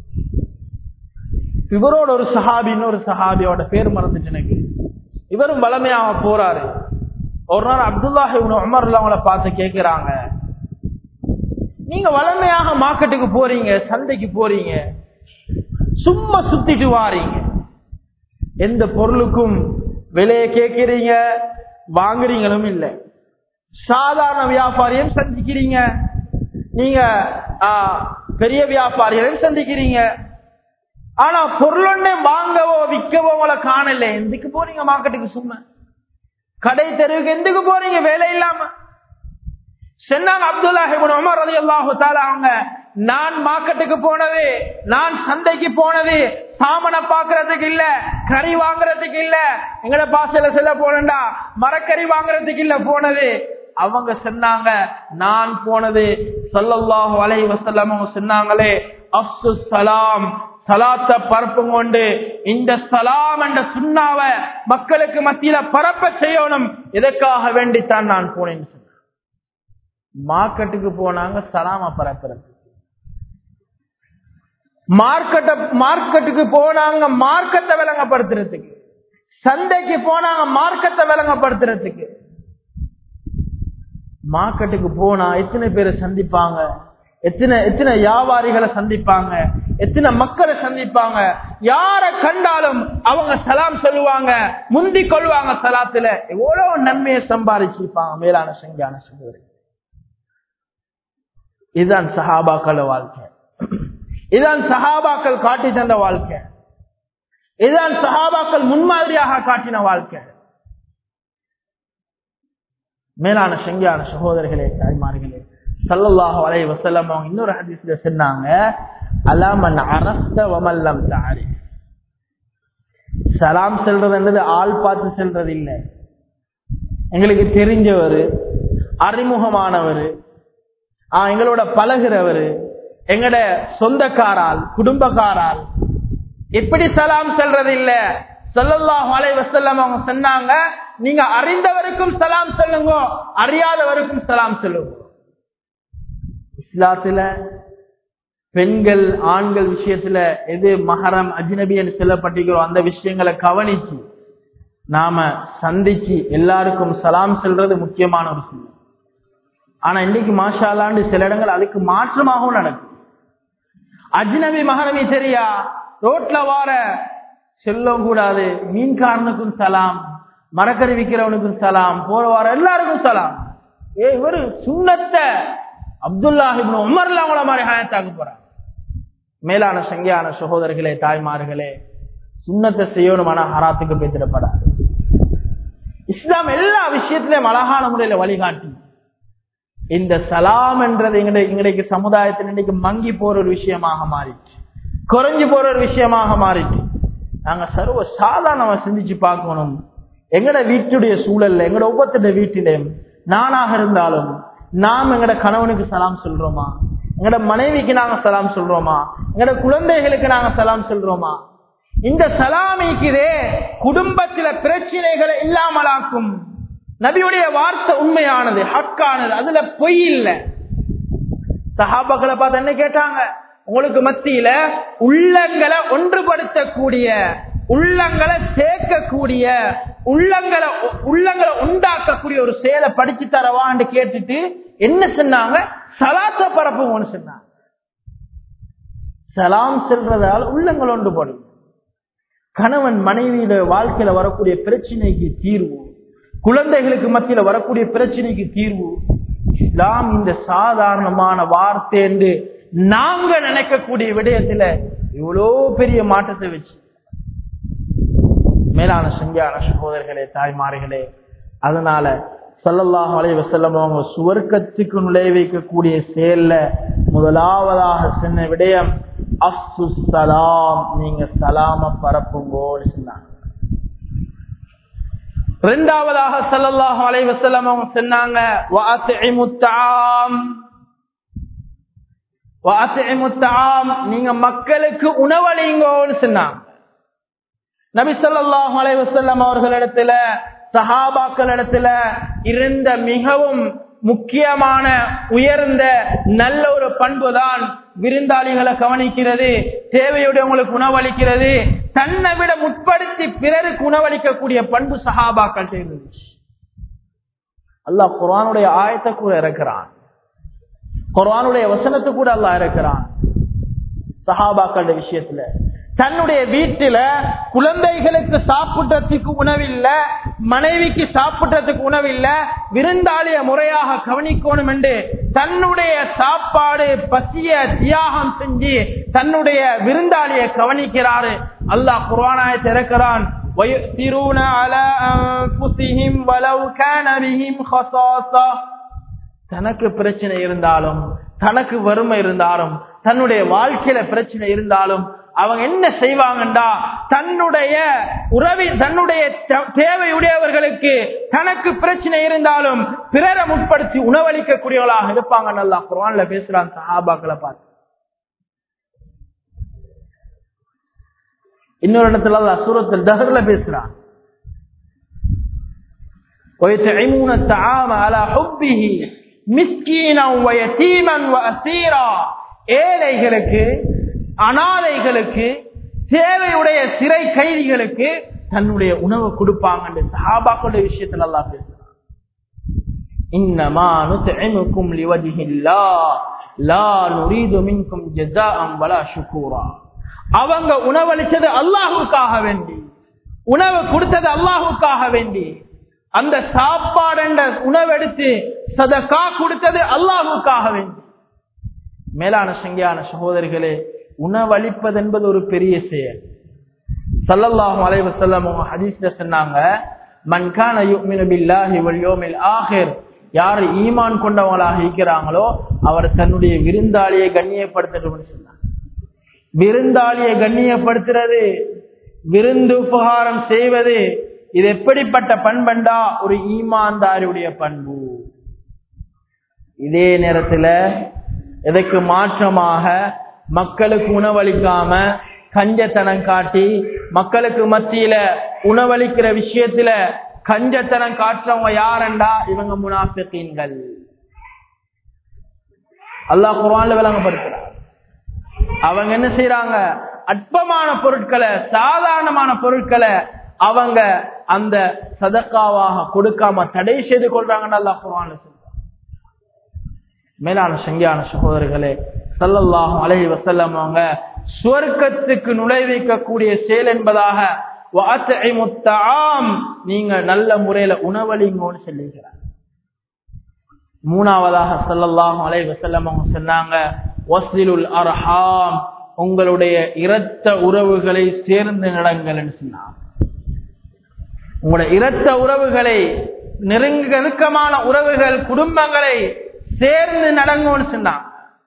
இவரோட ஒரு சஹாபின்னு ஒரு சஹாபியோட பேர் மறந்துட்டு எனக்கு இவரும் வளமையாக போறாரு ஒரு நாள் அப்துல்லாஹி உமர்ல அவங்கள பார்த்து கேட்கிறாங்க நீங்க வளமையாக மார்க்கெட்டுக்கு போறீங்க சந்தைக்கு போறீங்க சும்மா சுத்திட்டு வாரீங்க எந்த பொருளுக்கும் விலையை கேட்கிறீங்க வாங்குறீங்களும் இல்லை சாதாரண வியாபாரியும் சந்திக்கிறீங்க நீங்க பெரிய வியாபாரிகளையும் சந்திக்கிறீங்க ஆனா பொருளொன்னே வாங்கவோ விற்கவோ உங்களை காணல எதுக்கு போறீங்க மார்க்கெட்டுக்கு சும்மா கடை தெருவுக்கு எதுக்கு போறீங்க வேலை இல்லாம சொன்னாங்க அப்துல்லாஹிபின் உமர் ரதி அல்லாஹு அவங்க நான் மார்க்கெட்டுக்கு போனது நான் சந்தைக்கு போனது சாமனை பாக்குறதுக்கு இல்ல கறி வாங்குறதுக்கு இல்ல எங்கட பாசையில செல்ல போனா மரக்கறி வாங்குறதுக்கு இல்ல போனது அவங்க சொன்னாங்க நான் போனது சல்லல்லாஹு அலை வசல்லம் சொன்னாங்களே அப்சு சலாம் சலாத்த பரப்பு கொண்டு இந்த சலாம் என்ற சுண்ணாவ மக்களுக்கு மத்தியில பரப்ப செய்யணும் எதற்காக வேண்டித்தான் நான் போனேன்னு சொன்னேன் மார்க்கெட்டுக்கு போனாங்க சலாம பரப்புறது மார்க்கெட்ட மார்க்கெட்டுக்கு போனாங்க மார்க்கத்தை விளங்கப்படுத்துறதுக்கு சந்தைக்கு போனாங்க மார்க்கத்தை விளங்கப்படுத்துறதுக்கு மார்க்கெட்டுக்கு போனா எத்தனை பேரை சந்திப்பாங்க எத்தனை எத்தனை வியாபாரிகளை சந்திப்பாங்க எத்தனை மக்களை சந்திப்பாங்க யார கண்டாலும் அவங்க சலாம் சொல்லுவாங்க முந்தி கொள்வாங்க சலாத்துல எவ்வளவு நன்மையை சம்பாதிச்சிருப்பாங்க மேலான சங்கியான சகோதரி இதுதான் சஹாபாக்கள வாழ்க்கை இதுதான் சஹாபாக்கள் காட்டி தந்த வாழ்க்கை இதுதான் சஹாபாக்கள் முன்மாதிரியாக காட்டின வாழ்க்கை மேலான சங்கியான சகோதரர்களே தாய்மார்களே சல்லல்லாஹு அலைஹி வஸல்லம் அவங்க இன்னொரு ஹதீஸ்ல சொன்னாங்க அலாமன் அரஸ்த வமல்லம் தாரி சலாம் செல்றதுன்றது ஆள் பார்த்து செல்றது இல்லை எங்களுக்கு தெரிஞ்சவர் அறிமுகமானவர் எங்களோட பழகிறவர் எங்கட சொந்தக்காரால் குடும்பக்காரால் எப்படி சலாம் செல்றது இல்ல ஸல்லல்லாஹு அலைஹி வஸல்லம் அவங்க சொன்னாங்க நீங்க அறிந்தவருக்கும் சலாம் சொல்லுங்க அறியாதவருக்கும் சலாம் சொல்லுங்க இஸ்லாத்துல பெண்கள் ஆண்கள் விஷயத்துல எது மஹரம் அஜ்னபி என்று சொல்லப்பட்டிருக்கிறோம் அந்த விஷயங்களை கவனிச்சு நாம சந்திச்சு எல்லாருக்கும் சலாம் சொல்றது முக்கியமான ஒரு விஷயம் ஆனா இன்னைக்கு மாஷாலாண்டு சில இடங்கள் அதுக்கு மாற்றமாகவும் நடக்கும் அஜ்னபி மகனமி தெரியா ரோட்ல வார செல்லவும் கூடாது மீன்காரனுக்கும் சலாம் மரக்கறி விற்கிறவனுக்கும் சலாம் போற வார எல்லாருக்கும் சலாம் ஏ இவரு சுண்ணத்தை அப்துல்லாஹிப்னு உமர்ல அவங்கள மாதிரி ஹயாத்தாக்க போறாங்க மேலான சங்கியான சகோதரர்களே தாய்மார்களே சுண்ணத்தை செய்யணும் ஆனா ஹராத்துக்கு பேசிடப்படாது இஸ்லாம் எல்லா விஷயத்திலையும் அழகான முறையில வழிகாட்டி இந்த சலாம் என்றது எங்களுக்கு சமுதாயத்தில் இன்னைக்கு மங்கி போற ஒரு விஷயமாக மாறிச்சு குறைஞ்சு போற ஒரு விஷயமாக மாறிச்சு நாங்க சர்வ சாதாரணமா சிந்திச்சு பார்க்கணும் எங்கட வீட்டுடைய சூழல்ல எங்கட ஒவ்வொருத்தருடைய வீட்டிலையும் நானாக இருந்தாலும் நாம் எங்கட கணவனுக்கு சலாம் சொல்றோமா எங்கட மனைவிக்கு நாங்க சலாம் சொல்றோமா எங்கட குழந்தைகளுக்கு நாங்க சலாம் சொல்றோமா இந்த சலாமிக்குதே குடும்பத்தில பிரச்சனைகளை இல்லாமலாக்கும் நபியுடைய வார்த்தை உண்மையானது ஹக்கானது அதுல பொய் இல்லை சஹாபாக்களை பார்த்து என்ன கேட்டாங்க உங்களுக்கு மத்தியில உள்ளங்களை ஒன்றுபடுத்தக்கூடிய உள்ளங்களை சேர்க்கக்கூடிய உள்ளங்களை உள்ளங்களை உண்டாக்கக்கூடிய ஒரு செயலை படிச்சு தரவான்னு கேட்டுட்டு என்ன சொன்னாங்க சலாத்த பரப்புங்கன்னு சொன்னாங்க சலாம் செல்றதால் உள்ளங்கள் ஒன்றுபடும் கணவன் மனைவியோட வாழ்க்கையில வரக்கூடிய பிரச்சனைக்கு தீர்வு குழந்தைகளுக்கு மத்தியில வரக்கூடிய பிரச்சனைக்கு தீர்வு இஸ்லாம் இந்த சாதாரணமான வார்த்தை என்று நாங்க நினைக்கக்கூடிய விடயத்துல இவ்வளோ பெரிய மாற்றத்தை வச்சு மேலான சங்கியான சகோதரர்களே தாய்மார்களே அதனால சல்லல்லாஹ் அலை வசல்லம் அவங்க சுவர்க்கத்துக்கு நுழைய வைக்கக்கூடிய செயல்ல முதலாவதாக சொன்ன விடயம் அப்சு சலாம் நீங்க சலாம பரப்புங்கோன்னு சொன்னாங்க ரெண்டாவதாக சல்லல்லாஹு அலை வசல்லம் அவங்க சொன்னாங்க நீங்க மக்களுக்கு உணவளிங்கோன்னு சொன்னாங்க நபி சொல்லாஹு அலை வசல்லம் அவர்களிடத்துல சஹாபாக்களிடத்துல இருந்த மிகவும் முக்கியமான உயர்ந்த நல்ல ஒரு பண்பு தான் விருந்தாளிகளை கவனிக்கிறது தேவையுடையவங்களுக்கு உணவளிக்கிறது தன்னை விட முற்படுத்தி பிறருக்கு உணவளிக்கக்கூடிய பண்பு சஹாபாக்கள் இருந்துச்சு அல்லாஹ் குரானுடைய ஆயத்தை கூட இறக்கிறான் குரானுடைய வசனத்தை கூட அல்லாஹ் இறக்கிறான் சஹாபாக்களுடைய விஷயத்துல தன்னுடைய வீட்டில குழந்தைகளுக்கு சாப்பிட்டதுக்கு உணவில்ல மனைவிக்கு சாப்பிட்டதுக்கு உணவில்ல விருந்தாளிய முறையாக கவனிக்கணும் என்று தன்னுடைய சாப்பாடு பசிய தியாகம் செஞ்சு தன்னுடைய விருந்தாளிய கவனிக்கிறாரு அல்லாஹ் குர்ஆனாய திறக்கிறான் وَيُؤْثِرُونَ عَلَى أَنفُسِهِمْ وَلَوْ كَانَ بِهِمْ خَصَاصَةٌ தனக்கு பிரச்சனை இருந்தாலும் தனக்கு வறுமை இருந்தாலும் தன்னுடைய வாழ்க்கையில பிரச்சனை இருந்தாலும் அவங்க என்ன செய்வாங்கண்டா தன்னுடைய உறவி தன்னுடைய தேவையுடையவர்களுக்கு தனக்கு பிரச்சனை இருந்தாலும் பிறரை முற்படுத்தி உணவளிக்கக்கூடியவர்களாக இருப்பாங்க நல்லா குரான்ல பேசுறாங்க சஹாபாக்களை பார்த்து இன்னொரு இடத்துல அசுரத்தில் தகர்ல பேசுறான் ويطعمون الطعام على حبه مسكينا ويتيما واسيرا ஏழைகளுக்கு அனாதைகளுக்கு தேவையுடைய சிறை கைதிகளுக்கு தன்னுடைய உணவை கொடுப்பாங்க சஹாபாக்களுடைய விஷயத்துல எல்லாம் பேசுறான் இன்னமா நுத்இமுக்கும் லிவஜ்ஹில்லாஹ் லா நுரீது மின்கும் ஜஸாஅன் வலா ஷுக்கூரா அவங்க உணவளிச்சது அல்லாஹ்வுக்காக வேண்டி உணவு கொடுத்தது அல்லாஹ்வுக்காக வேண்டி அந்த சாப்பாடு உணவெடுத்து சதக்கா கொடுத்தது அல்லாஹ்வுக்காக வேண்டி மேலான சங்கியான சகோதரிகளே உணவளிப்பது என்பது ஒரு பெரிய செயல் சல்லல்லாஹு அலைஹி வஸல்லம் ஹதீஸ்ல சொன்னாங்க மன் கான யுமினு பில்லாஹி வல் யௌமில் ஆகிர் யார் ஈமான் கொண்டவங்களாக இருக்கிறாங்களோ அவர் தன்னுடைய விருந்தாளியை கண்ணியப்படுத்தட்டும் சொன்னாங்க விருந்தாளியை கண்ணியப்படுத்துறது விருந்து உபகாரம் செய்வது இது எப்படிப்பட்ட பண்பண்டா ஒரு ஈமான்தாருடைய பண்பு இதே நேரத்துல இதற்கு மாற்றமாக மக்களுக்கு உணவளிக்காம கஞ்சத்தனம் காட்டி மக்களுக்கு மத்தியில உணவளிக்கிற விஷயத்துல கஞ்சத்தனம் காட்டுறவங்க யாரண்டா இவங்க முனாஃபிகீன்கள் அல்லாஹ் குர்ஆன்ல விளங்கப்படுத்துறார் அவங்க என்ன செய்யறாங்க அற்பமான பொருட்களை சாதாரணமான பொருட்களை அவங்க அந்த சதக்காவாக கொடுக்காம தடை செய்து கொள்றாங்கன்னு அல்லாஹ் குர்ஆன்ல சொல்றான் மேலான சங்கியான சகோதரர்களே சல்லல்லாஹு அலைஹி வஸல்லம் அவங்க சுவர்க்கத்துக்கு நுழைவிக்கக்கூடிய செயல் என்பதாக வஅத்இமு தஆம் நீங்க நல்ல முறையில உணவளிங்கோன்னு சொல்லுகிறார் மூணாவதாக சல்லல்லாஹு அலைஹி வஸல்லம் அவங்க சொன்னாங்க வஸ்லிலுல் அர்ஹாம் உங்களுடைய இரத்த உறவுகளை சேர்ந்து நடங்கள்னு சொன்னாங்க உங்களுடைய இரத்த உறவுகளை நெருங்க நெருக்கமான உறவுகள் குடும்பங்களை சேர்ந்து நடங்கன்னு சொன்னாங்க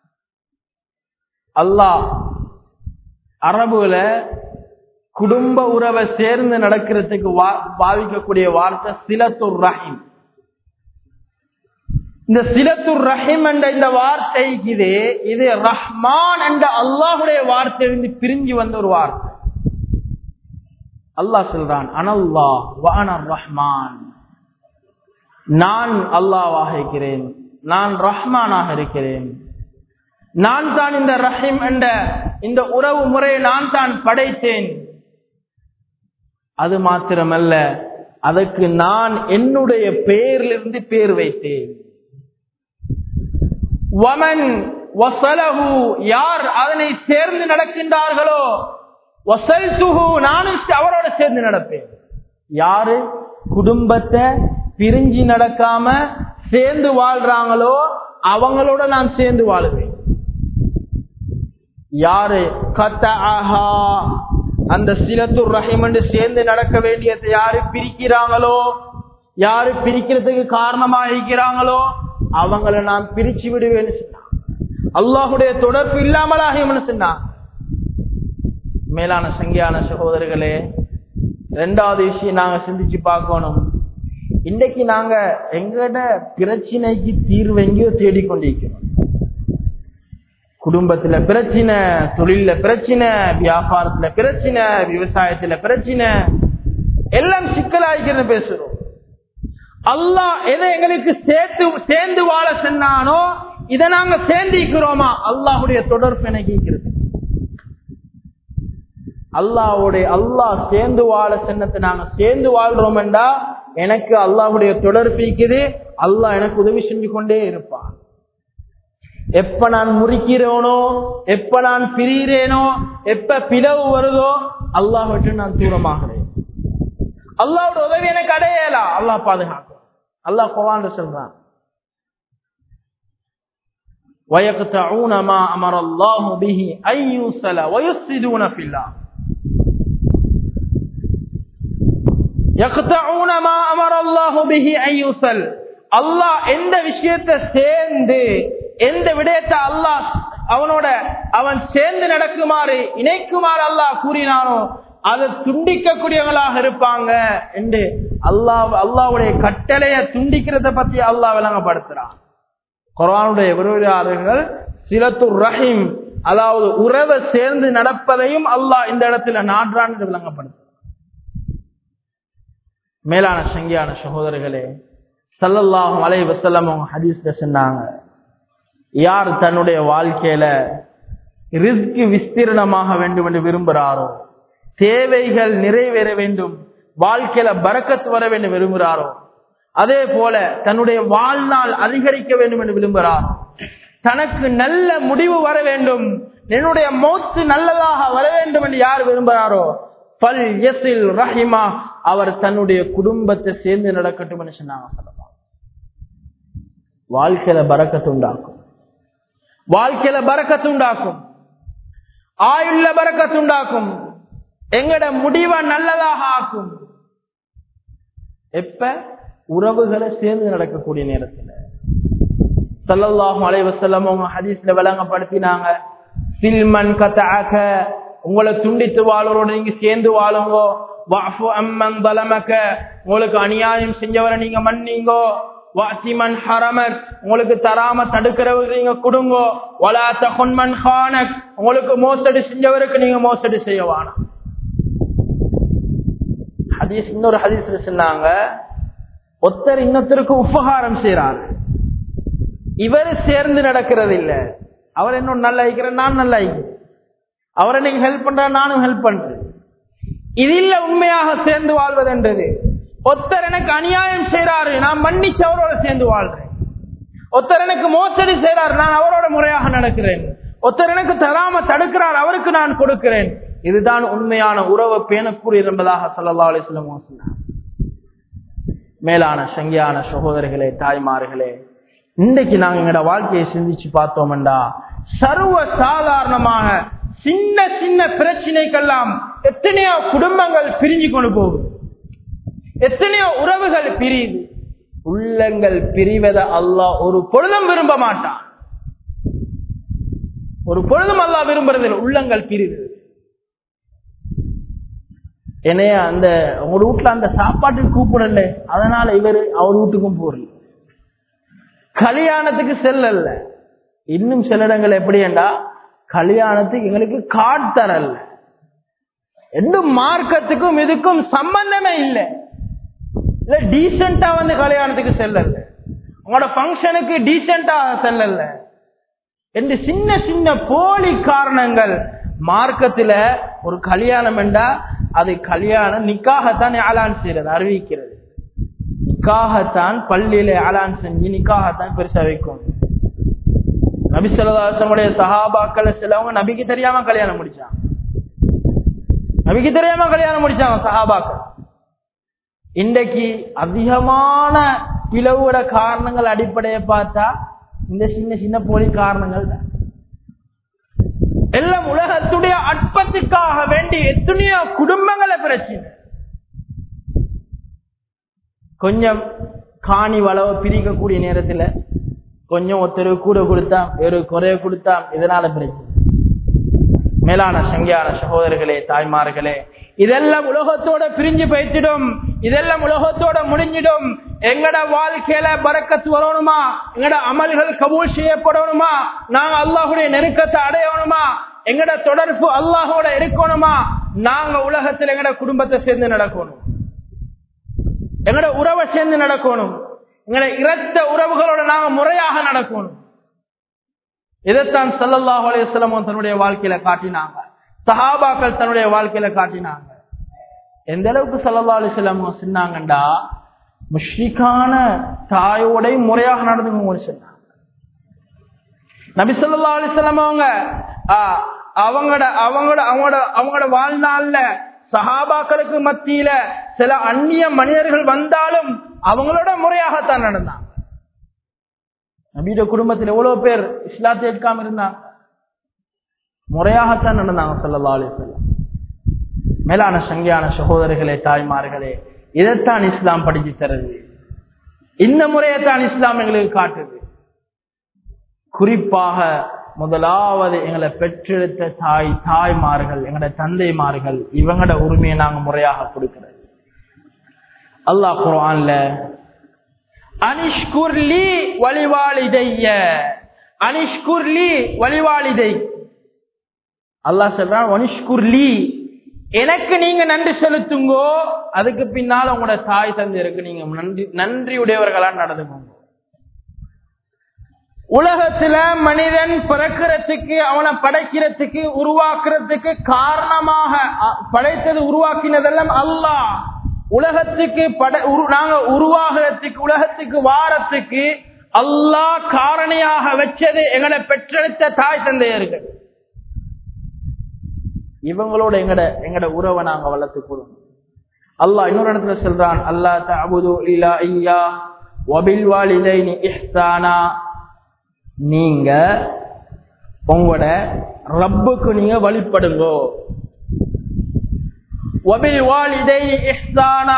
அல்லாஹ் அரபுல குடும்ப உறவை சேர்ந்து நடக்கிறதுக்கு பாவிக்கக்கூடிய வார்த்தை சிலத்துர் ரஹீம் இந்த சிலத்துர் ரஹீம் என்ற இந்த வார்த்தை இது இது ரஹ்மான் என்ற அல்லாஹுடைய வார்த்தையிலிருந்து பிரிஞ்சு வந்த ஒரு வார்த்தை அல்லாஹ் சொல்றான் அனல்லா வானர் ரஹ்மான் நான் அல்லாவாக இருக்கிறேன் நான் ரஹ்மானாக இருக்கிறேன் நான் தான் இந்த ரஹீம் என்ற இந்த உறவு முறையை நான் தான் படைத்தேன் அது மாத்திரமல்ல அதற்கு நான் என்னுடைய பெயரிலிருந்து பேர் வைத்தேன் வமன் வசலஹு யார் அதனை சேர்ந்து நடக்கின்றார்களோ வசல்துஹு நானும் அவரோட சேர்ந்து நடப்பேன் யாரு குடும்பத்தை பிரிஞ்சு நடக்காம சேர்ந்து வாழ்றாங்களோ அவங்களோட நான் சேர்ந்து வாழுவேன் யாரு கத்தஆஹா அந்த சிலத்துர் ரஹீம் என்று சேர்ந்து நடக்க வேண்டியதை யாரு பிரிக்கிறாங்களோ யாரு பிரிக்கிறதுக்கு காரணமா இருக்கிறாங்களோ அவங்கள நான் பிரிச்சு விடுவேன்னு சொன்னான் அல்லாஹுடைய தொடர்பு இல்லாமலாகியம்னு சொன்னான் மேலான சங்கியான சகோதரர்களே ரெண்டாவது விஷயம் நாங்க சிந்திச்சு பார்க்கணும் இன்றைக்கு நாங்க எங்கட பிரச்சனைக்கு தீர்வு எங்கேயோ தேடிக்கொண்டிருக்கிறோம் குடும்பத்துல பிரச்சனை தொழில பிரச்சனை வியாபாரத்துல பிரச்சனை விவசாயத்துல பிரச்சனை எல்லாம் சிக்கலாய்க்கிறது பேசுறோம் அல்லாஹ் எதை எங்களுக்கு சேர்த்து சேர்ந்து வாழ சொன்னானோ இதை நாங்க சேர்ந்திக்கிறோமா அல்லாஹுடைய தொடர்பு எனக்கு அல்லாஹுடைய அல்லாஹ் சேர்ந்து வாழ சொன்னத்தை நாங்க சேர்ந்து வாழ்றோம் என்றா எனக்கு அல்லாஹுடைய தொடர்பு இருக்குது அல்லாஹ் எனக்கு உதவி செஞ்சு கொண்டே இருப்பான் எப்ப நான் முறிக்கிறேனோ எப்ப நான் பிரிகிறேனோ எப்ப பிளவு வருதோ அல்லாஹ் விட்டு நான் தூரமாகிறேன் அல்லாவோட உதவி எனக்கு அடையலா அல்லாஹ் பாதுகாக்கும் அல்லாஹ் குவான் சொல்றான் ويقطعون ما امر الله به ان يوصل ويفسدون في الله يقطعون ما امر الله به ان يوصل அல்லாஹ் எந்த விஷயத்தை சேர்ந்து எந்த விடயத்தை அல்லாஹ் அவனோட அவன் சேர்ந்து நடக்குமாறு இணைக்குமாறு அல்லாஹ் கூறினானோ அதை துண்டிக்கக்கூடியவங்களாக இருப்பாங்க என்று அல்லாஹ் அல்லாவுடைய கட்டளைய துண்டிக்கிறத பத்தி அல்லாஹ் விளங்கப்படுத்துறான் குரானுடைய விரோதியாளர்கள் சிலத்துர் ரஹீம் அதாவது உறவை சேர்ந்து நடப்பதையும் அல்லாஹ் இந்த இடத்துல நாடுறான் என்று விளங்கப்படுத்து மேலான சங்கியான சகோதரர்களே சல்லல்லாஹும் அலை வசல்லம் அவங்க ஹதீஸ்ல சொன்னாங்க யார் தன்னுடைய வாழ்க்கையில ரிஸ்க் விஸ்தீர்ணமாக வேண்டும் என்று விரும்புகிறாரோ தேவைகள் நிறைவேற வேண்டும் வாழ்க்கையில பறக்கத்து வர வேண்டும் விரும்புகிறாரோ அதே போல தன்னுடைய வாழ்நாள் அதிகரிக்க வேண்டும் என்று விரும்புகிறார் தனக்கு நல்ல முடிவு வர வேண்டும் என்னுடைய மௌத்து நல்லதாக வர வேண்டும் என்று யார் விரும்புகிறாரோ பல் எசில் ரஹிமா அவர் தன்னுடைய குடும்பத்தை சேர்ந்து நடக்கட்டும் என்று சொன்னாங்க வாழ்க்கையில பறக்கத்து உண்டாக்கும் வாழ்க்கையில பறக்கத்து உண்டாக்கும் ஆயுள்ள பறக்கத்து உண்டாக்கும் எங்கட முடிவை நல்லதாக ஆக்கும் எப்ப உறவுகளை சேர்ந்து நடக்கக்கூடிய நேரத்தில் சல்லல்லாஹும் அலைவசல்லம் அவங்க ஹதீஸ்ல விளங்கப்படுத்தினாங்க சில்மன் கத்தாக்க உங்களை துண்டித்து வாழறோட நீங்க சேர்ந்து வாழுங்கோ வாஃபு அம்மன் பலமக்க உங்களுக்கு அநியாயம் செஞ்சவரை நீங்க மன்னிங்கோ வாசிமன் ஹரமக் உங்களுக்கு தராம தடுக்கிறவங்க நீங்க கொடுங்கோ வலா தகுன்மன் ஹானக் உங்களுக்கு மோசடி செஞ்சவருக்கு நீங்க மோசடி செய்ய வேணாம் ஹதீஸ் இன்னொரு ஹதீஸ்ல சொன்னாங்க ஒருத்தர் இன்னொருத்தருக்கு உபகாரம் செய்யறாரு இவர் சேர்ந்து நடக்கிறது இல்ல அவர் என்னோட நல்லா ஐக்கிறேன் நான் நல்லா ஐக்கிறேன் அவரை நீங்க ஹெல்ப் பண்ற நானும் ஹெல்ப் பண்றேன் இது இல்ல உண்மையாக சேர்ந்து வாழ்வது என்றது ஒருத்தர் எனக்கு அநியாயம் செய்யறாரு நான் மன்னிச்சு அவரோட சேர்ந்து வாழ்றேன் ஒருத்தர் எனக்கு மோசடி செய்யறாரு நான் அவரோட முறையாக நடக்கிறேன் ஒருத்தர் எனக்கு தராம தடுக்கிறார் அவருக்கு நான் கொடுக்கிறேன் இதுதான் உண்மையான உறவை பேணக்கூடிய என்பதாக சொல்லா அலிஸ்லம் சொன்னார் மேலான சங்கியான சகோதரர்களே தாய்மார்களே இன்றைக்கு நாங்க எங்களோட வாழ்க்கையை சிந்திச்சு பார்த்தோம்டா சர்வ சாதாரணமாக சின்ன சின்ன பிரச்சனைக்கெல்லாம் எத்தனையோ குடும்பங்கள் பிரிஞ்சு கொண்டு போகுது எத்தனையோ உறவுகள் பிரியுது உள்ளங்கள் பிரிவதை அல்லாஹ் ஒரு பொழுதும் விரும்ப மாட்டான் ஒரு பொழுதும் அல்லாஹ் விரும்புறது உள்ளங்கள் பிரிவு என்னைய அந்த உங்க வீட்டுல அந்த சாப்பாட்டுக்கு கூப்பிடல அதனால இவரு அவர் வீட்டுக்கும் போறல கல்யாணத்துக்கு செல்லல இன்னும் சில இடங்கள் எப்படின்னா கல்யாணத்துக்கு எங்களுக்கு கார்டு தரல எந்த மார்க்கத்துக்கும் இதுக்கும் சம்பந்தமே இல்லை இல்ல டீசெண்டா வந்து கல்யாணத்துக்கு செல்லல உங்களோட பங்கனுக்கு டீசெண்டா செல்லல என்று சின்ன சின்ன போலி காரணங்கள் மார்க்கத்துல ஒரு கல்யாணம் என்றா அது கல்யாணம் நிக்காகத்தான் ஆளான் செய்யறது அறிவிக்கிறது நிக்காகத்தான் பள்ளியில ஆளான் செஞ்சு நிக்காகத்தான் பெருசா வைக்கும் நபி சொல்லதாசனுடைய சஹாபாக்கள் சிலவங்க நபிக்கு தெரியாம கல்யாணம் முடிச்சாங்க நபிக்கு தெரியாம கல்யாணம் முடிச்சாங்க சஹாபாக்கள் இன்றைக்கு அதிகமான பிளவுட காரணங்கள் அடிப்படையை பார்த்தா இந்த சின்ன சின்ன போலி காரணங்கள் தான் எல்லாம் உலகத்துடைய அற்பத்துக்காக வேண்டி எத்தனையோ குடும்பங்களை பிரச்சனை கொஞ்சம் காணி வளவ பிரிக்கக்கூடிய நேரத்துல கொஞ்சம் ஒருத்தர் கூட கொடுத்தா வேறு குறைய கொடுத்தா இதனால பிரச்சனை மேலான சங்கியான சகோதரர்களே தாய்மார்களே இதெல்லாம் உலகத்தோட பிரிஞ்சு போய்த்திடும் இதெல்லாம் உலகத்தோட முடிஞ்சிடும் எங்கட வாழ்க்கையில பறக்கத்து வரணுமா எங்கட அமல்கள் கபூல் செய்யப்படணுமா நாங்க அல்லாஹுடைய நெருக்கத்தை அடையணுமா எங்கட தொடர்பு அல்லாஹோட இருக்கணுமா நாங்க உலகத்தில் எங்கட குடும்பத்தை சேர்ந்து நடக்கணும் எங்கட உறவை சேர்ந்து நடக்கணும் எங்கட இரத்த உறவுகளோட நாங்க முறையாக நடக்கணும் இதைத்தான் சல்லல்லாஹு அலையம் தன்னுடைய வாழ்க்கையில காட்டினாங்க சஹாபாக்கள் தன்னுடைய வாழ்க்கையில காட்டினாங்க எந்த அளவுக்கு சல்லல்லா அலிஸ்லாம் சொன்னாங்கண்டா முஷ்ரிக்கான தாயோட முறையாக நடந்துங்க சொன்னாங்க நபி சொல்லா அலிஸ்லாம் அவங்க அவங்களோட அவங்களோட அவங்களோட அவங்களோட வாழ்நாள்ல சஹாபாக்களுக்கு மத்தியில சில அந்நிய மனிதர்கள் வந்தாலும் அவங்களோட முறையாகத்தான் நடந்தாங்க நபியோட குடும்பத்தில் எவ்வளவு பேர் இஸ்லாத்தை ஏற்காம இருந்தாங்க முறையாகத்தான் நடந்தாங்க சொல்லலா அலிசல்லாம் மேலான சங்கியான சகோதரர்களே தாய்மார்களே இதைத்தான் இஸ்லாம் படிச்சு தருது இந்த முறையைத்தான் இஸ்லாம் எங்களுக்கு காட்டுது குறிப்பாக முதலாவது எங்களை பெற்றெடுத்த தாய் தாய்மார்கள் எங்களோட தந்தைமார்கள் இவங்களோட உரிமையை நாங்க முறையாக கொடுக்கிறது அல்லாஹ் குரான்ல அனிஷ்குர்லி வழிவாளிதைய அனிஷ்குர்லி வழிவாளிதை அல்லாஹ் சொல்றான் அனிஷ்குர்லி எனக்கு நீங்க நன்றி செலுத்துங்கோ அதுக்கு பின்னால் உங்களோட தாய் தந்தையருக்கு நீங்க நன்றி நன்றியுடையவர்களா நடந்துக்கோங்க உலகத்துல மனிதன் பிறக்கிறதுக்கு அவனை படைக்கிறதுக்கு உருவாக்குறதுக்கு காரணமாக படைத்தது உருவாக்கினதெல்லாம் அல்லாஹ் உலகத்துக்கு படை நாங்க உருவாகிறதுக்கு உலகத்துக்கு வாரத்துக்கு அல்லாஹ் காரணியாக வச்சது எங்களை பெற்றெடுத்த தாய் தந்தையர்கள் இவங்களோட எங்கட எங்கட உறவை நாங்க வளர்த்துக்கொள்ளும் அல்லாஹ் இன்னொரு இடத்துல சொல்றான் அல்லா தபுது இல்லா ஐயா வபில் வாலிதைனி இஹ்சானா நீங்க உங்களோட ரப்புக்கு நீங்க வழிபடுங்கோ வபில் வாலிதைனி இஹ்சானா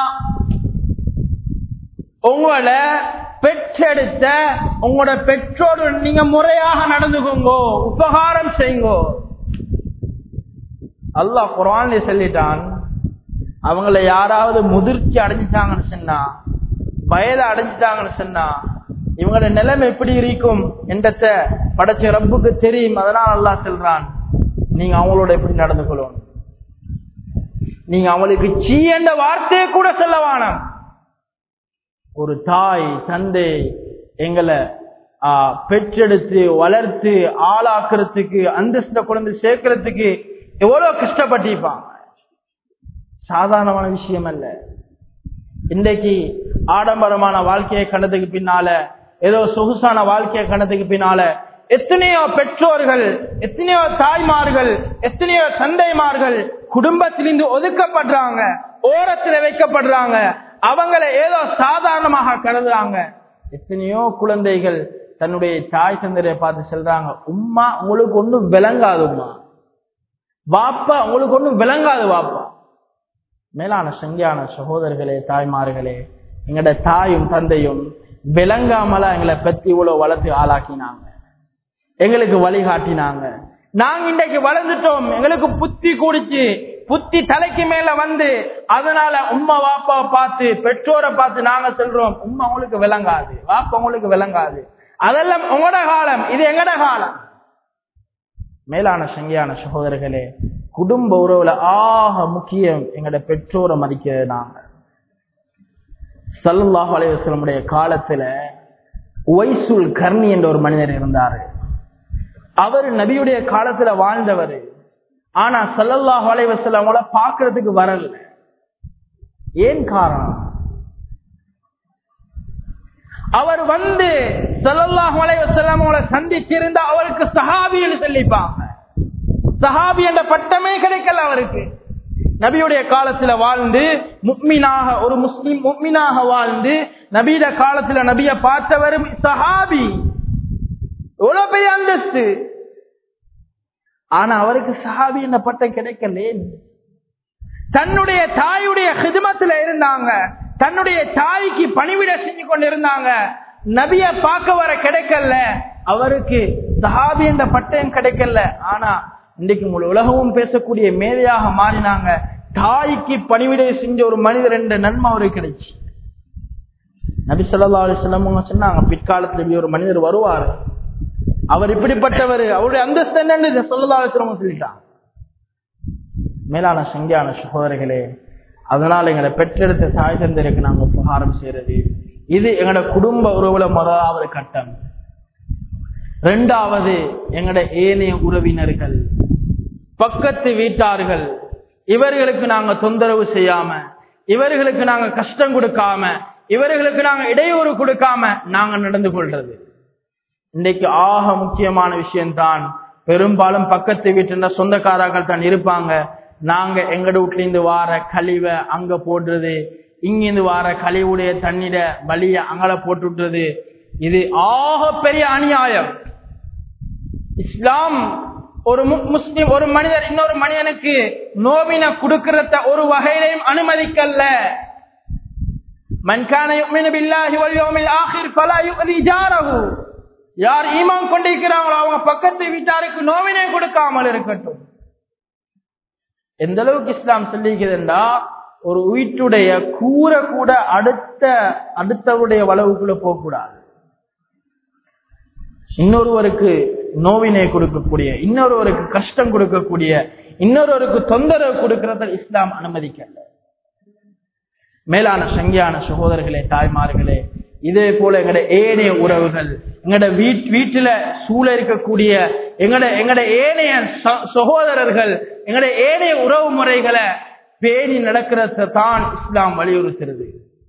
உங்களை பெற்றெடுத்த உங்களோட பெற்றோடு நீங்க முறையாக நடந்துக்கோங்கோ உபகாரம் செய்யுங்கோ அல்லாஹ் குரான்ல சொல்லிட்டான் அவங்கள யாராவது முதிர்ச்சி அடைஞ்சிட்டாங்கன்னு சொன்னா வயதை அடைஞ்சிட்டாங்கன்னு சொன்னா இவங்களோட நிலைமை எப்படி இருக்கும் என்றத படைச்ச ரப்புக்கு தெரியும் அதனால அல்லாஹ் சொல்றான் நீங்க அவங்களோட எப்படி நடந்து கொள்ளணும் நீங்க அவங்களுக்கு சீ என்ற வார்த்தையை கூட சொல்ல வேணாம் ஒரு தாய் தந்தை எங்களை ஆ, பெற்றெடுத்து வளர்த்து ஆளாக்குறதுக்கு அந்தஸ்த குழந்தை சேர்க்கறதுக்கு எவ்வளவு கஷ்டப்பட்டிருப்பாங்க சாதாரணமான விஷயம் அல்ல இன்றைக்கு ஆடம்பரமான வாழ்க்கையை கண்டதுக்கு பின்னால ஏதோ சொகுசான வாழ்க்கையை கண்டதுக்கு பின்னால எத்தனையோ பெற்றோர்கள் எத்தனையோ தாய்மார்கள் எத்தனையோ தந்தைமார்கள் குடும்பத்திலிருந்து ஒதுக்கப்படுறாங்க ஓரத்துல வைக்கப்படுறாங்க அவங்களை ஏதோ சாதாரணமாக கருதுறாங்க எத்தனையோ குழந்தைகள் தன்னுடைய தாய் தந்தையை பார்த்து சொல்றாங்க உம்மா உங்களுக்கு ஒண்ணும் விளங்காது உம்மா வாப்பா உங்களுக்கு ஒண்ணும் விளங்காது வாப்பா மேலான சங்கியான சகோதரர்களே தாய்மார்களே எங்கட தாயும் தந்தையும் விளங்காமல எங்களை பத்தி இவ்வளவு வளர்த்து ஆளாக்கினாங்க எங்களுக்கு வழிகாட்டினாங்க நாங்க இன்றைக்கு வளர்ந்துட்டோம் எங்களுக்கு புத்தி கூடிச்சு புத்தி தலைக்கு மேல வந்து அதனால உம்மா வாப்பா பார்த்து பெற்றோரை பார்த்து நாங்க சொல்றோம் உம்மா உங்களுக்கு விளங்காது வாப்பா உங்களுக்கு விளங்காது அதெல்லாம் உங்களோட காலம் இது எங்கட காலம் மேலான சங்கியான சகோதரர்களே குடும்ப உறவுல ஆக முக்கியம் எங்கட பெற்றோரை மதிக்கிறது நாங்க சல்லாஹ் அலைவசலமுடைய காலத்துல ஒய்சுல் கர்ணி என்ற ஒரு மனிதர் இருந்தாரு அவர் நபியுடைய காலத்துல வாழ்ந்தவர் ஆனா சல்லல்லாஹு அலைவசலம் அவங்கள பாக்குறதுக்கு வரல ஏன் காரணம் அவர் வந்து சல்லல்லாஹு அலைவசல்லம் அவங்கள சந்திச்சிருந்தா அவருக்கு சஹாபின்னு சொல்லிப்பாங்க சஹாபி என்ற பட்டமே கிடைக்கல அவருக்கு நபியுடைய காலத்துல வாழ்ந்து முக்மினாக ஒரு முஸ்லிம் முக்மினாக வாழ்ந்து நபியிட காலத்துல நபிய பார்த்தவரும் சஹாபி எவ்வளவு பெரிய அந்தஸ்து ஆனா அவருக்கு சஹாபி என்ற பட்டம் கிடைக்கலே தன்னுடைய தாயுடைய ஹிதமத்துல இருந்தாங்க தன்னுடைய தாய்க்கு பணிவிட செஞ்சு கொண்டு இருந்தாங்க நபிய பார்க்க வர கிடைக்கல அவருக்கு சஹாபி என்ற பட்டயம் கிடைக்கல ஆனா இன்னைக்கு முழு உலகமும் பேசக்கூடிய மேதையாக மாறினாங்க தாய்க்கு பணிவிடை செஞ்ச ஒரு மனிதர் என்ற நன்மை அவருக்கு கிடைச்சு நபி சொல்லா அலிஸ்லாம் சொன்னாங்க பிற்காலத்துல இப்படி ஒரு மனிதர் வருவார் அவர் இப்படிப்பட்டவர் அவருடைய அந்தஸ்து என்னன்னு சொல்லலா அலிஸ்லாம் சொல்லிட்டான் மேலான சங்கியான சகோதரர்களே அதனால எங்களை பெற்றெடுத்த தாய் தந்தருக்கு நாங்க உபகாரம் செய்யறது இது எங்களோட குடும்ப உறவுல முதலாவது கட்டம் ரெண்டாவது எங்கட ஏனைய உறவினர்கள் பக்கத்து வீட்டார்கள் இவர்களுக்கு நாங்க தொந்தரவு செய்யாம இவர்களுக்கு நாங்க கஷ்டம் கொடுக்காம இவர்களுக்கு நாங்க இடையூறு கொடுக்காம நாங்க நடந்து கொள்றது இன்னைக்கு ஆக முக்கியமான விஷயம்தான் பெரும்பாலும் பக்கத்து வீட்டுல சொந்தக்காரர்கள் தான் இருப்பாங்க நாங்க எங்கட வீட்ல இருந்து வார கழிவை அங்க போடுறது இங்கிருந்து வார கழிவுடைய தண்ணீர வலிய அங்கல போட்டு விட்டுறது இது ஆக பெரிய அநியாயம் இஸ்லாம் ஒரு முஸ்லிம் ஒரு மனிதர் இன்னொரு மனிதனுக்கு நோவின கொடுக்கறத ஒரு வகையிலையும் அனுமதிக்கல்ல யார் ஈமான் கொண்டிருக்கிறாங்களோ அவங்க பக்கத்து வீட்டாருக்கு நோவினை கொடுக்காமல் இருக்கட்டும் எந்த அளவுக்கு இஸ்லாம் சொல்லிக்கிறதுண்டா ஒரு வீட்டுடைய கூரை கூட அடுத்த அடுத்தவருடைய வளவுக்குள்ள போகக்கூடாது இன்னொருவருக்கு நோவினை கொடுக்கக்கூடிய இன்னொருவருக்கு கஷ்டம் கொடுக்கக்கூடிய இன்னொருவருக்கு தொந்தரவு கொடுக்கறத இஸ்லாம் அனுமதிக்கல மேலான சங்கியான சகோதரர்களே தாய்மார்களே இதே போல எங்கட ஏனைய உறவுகள் எங்கட வீட் வீட்டுல சூழ இருக்கக்கூடிய எங்கட எங்கட ஏனைய சகோதரர்கள் எங்கட ஏனைய உறவு முறைகளை பேணி நடக்கிறத தான் இஸ்லாம் வலியுறுத்துறது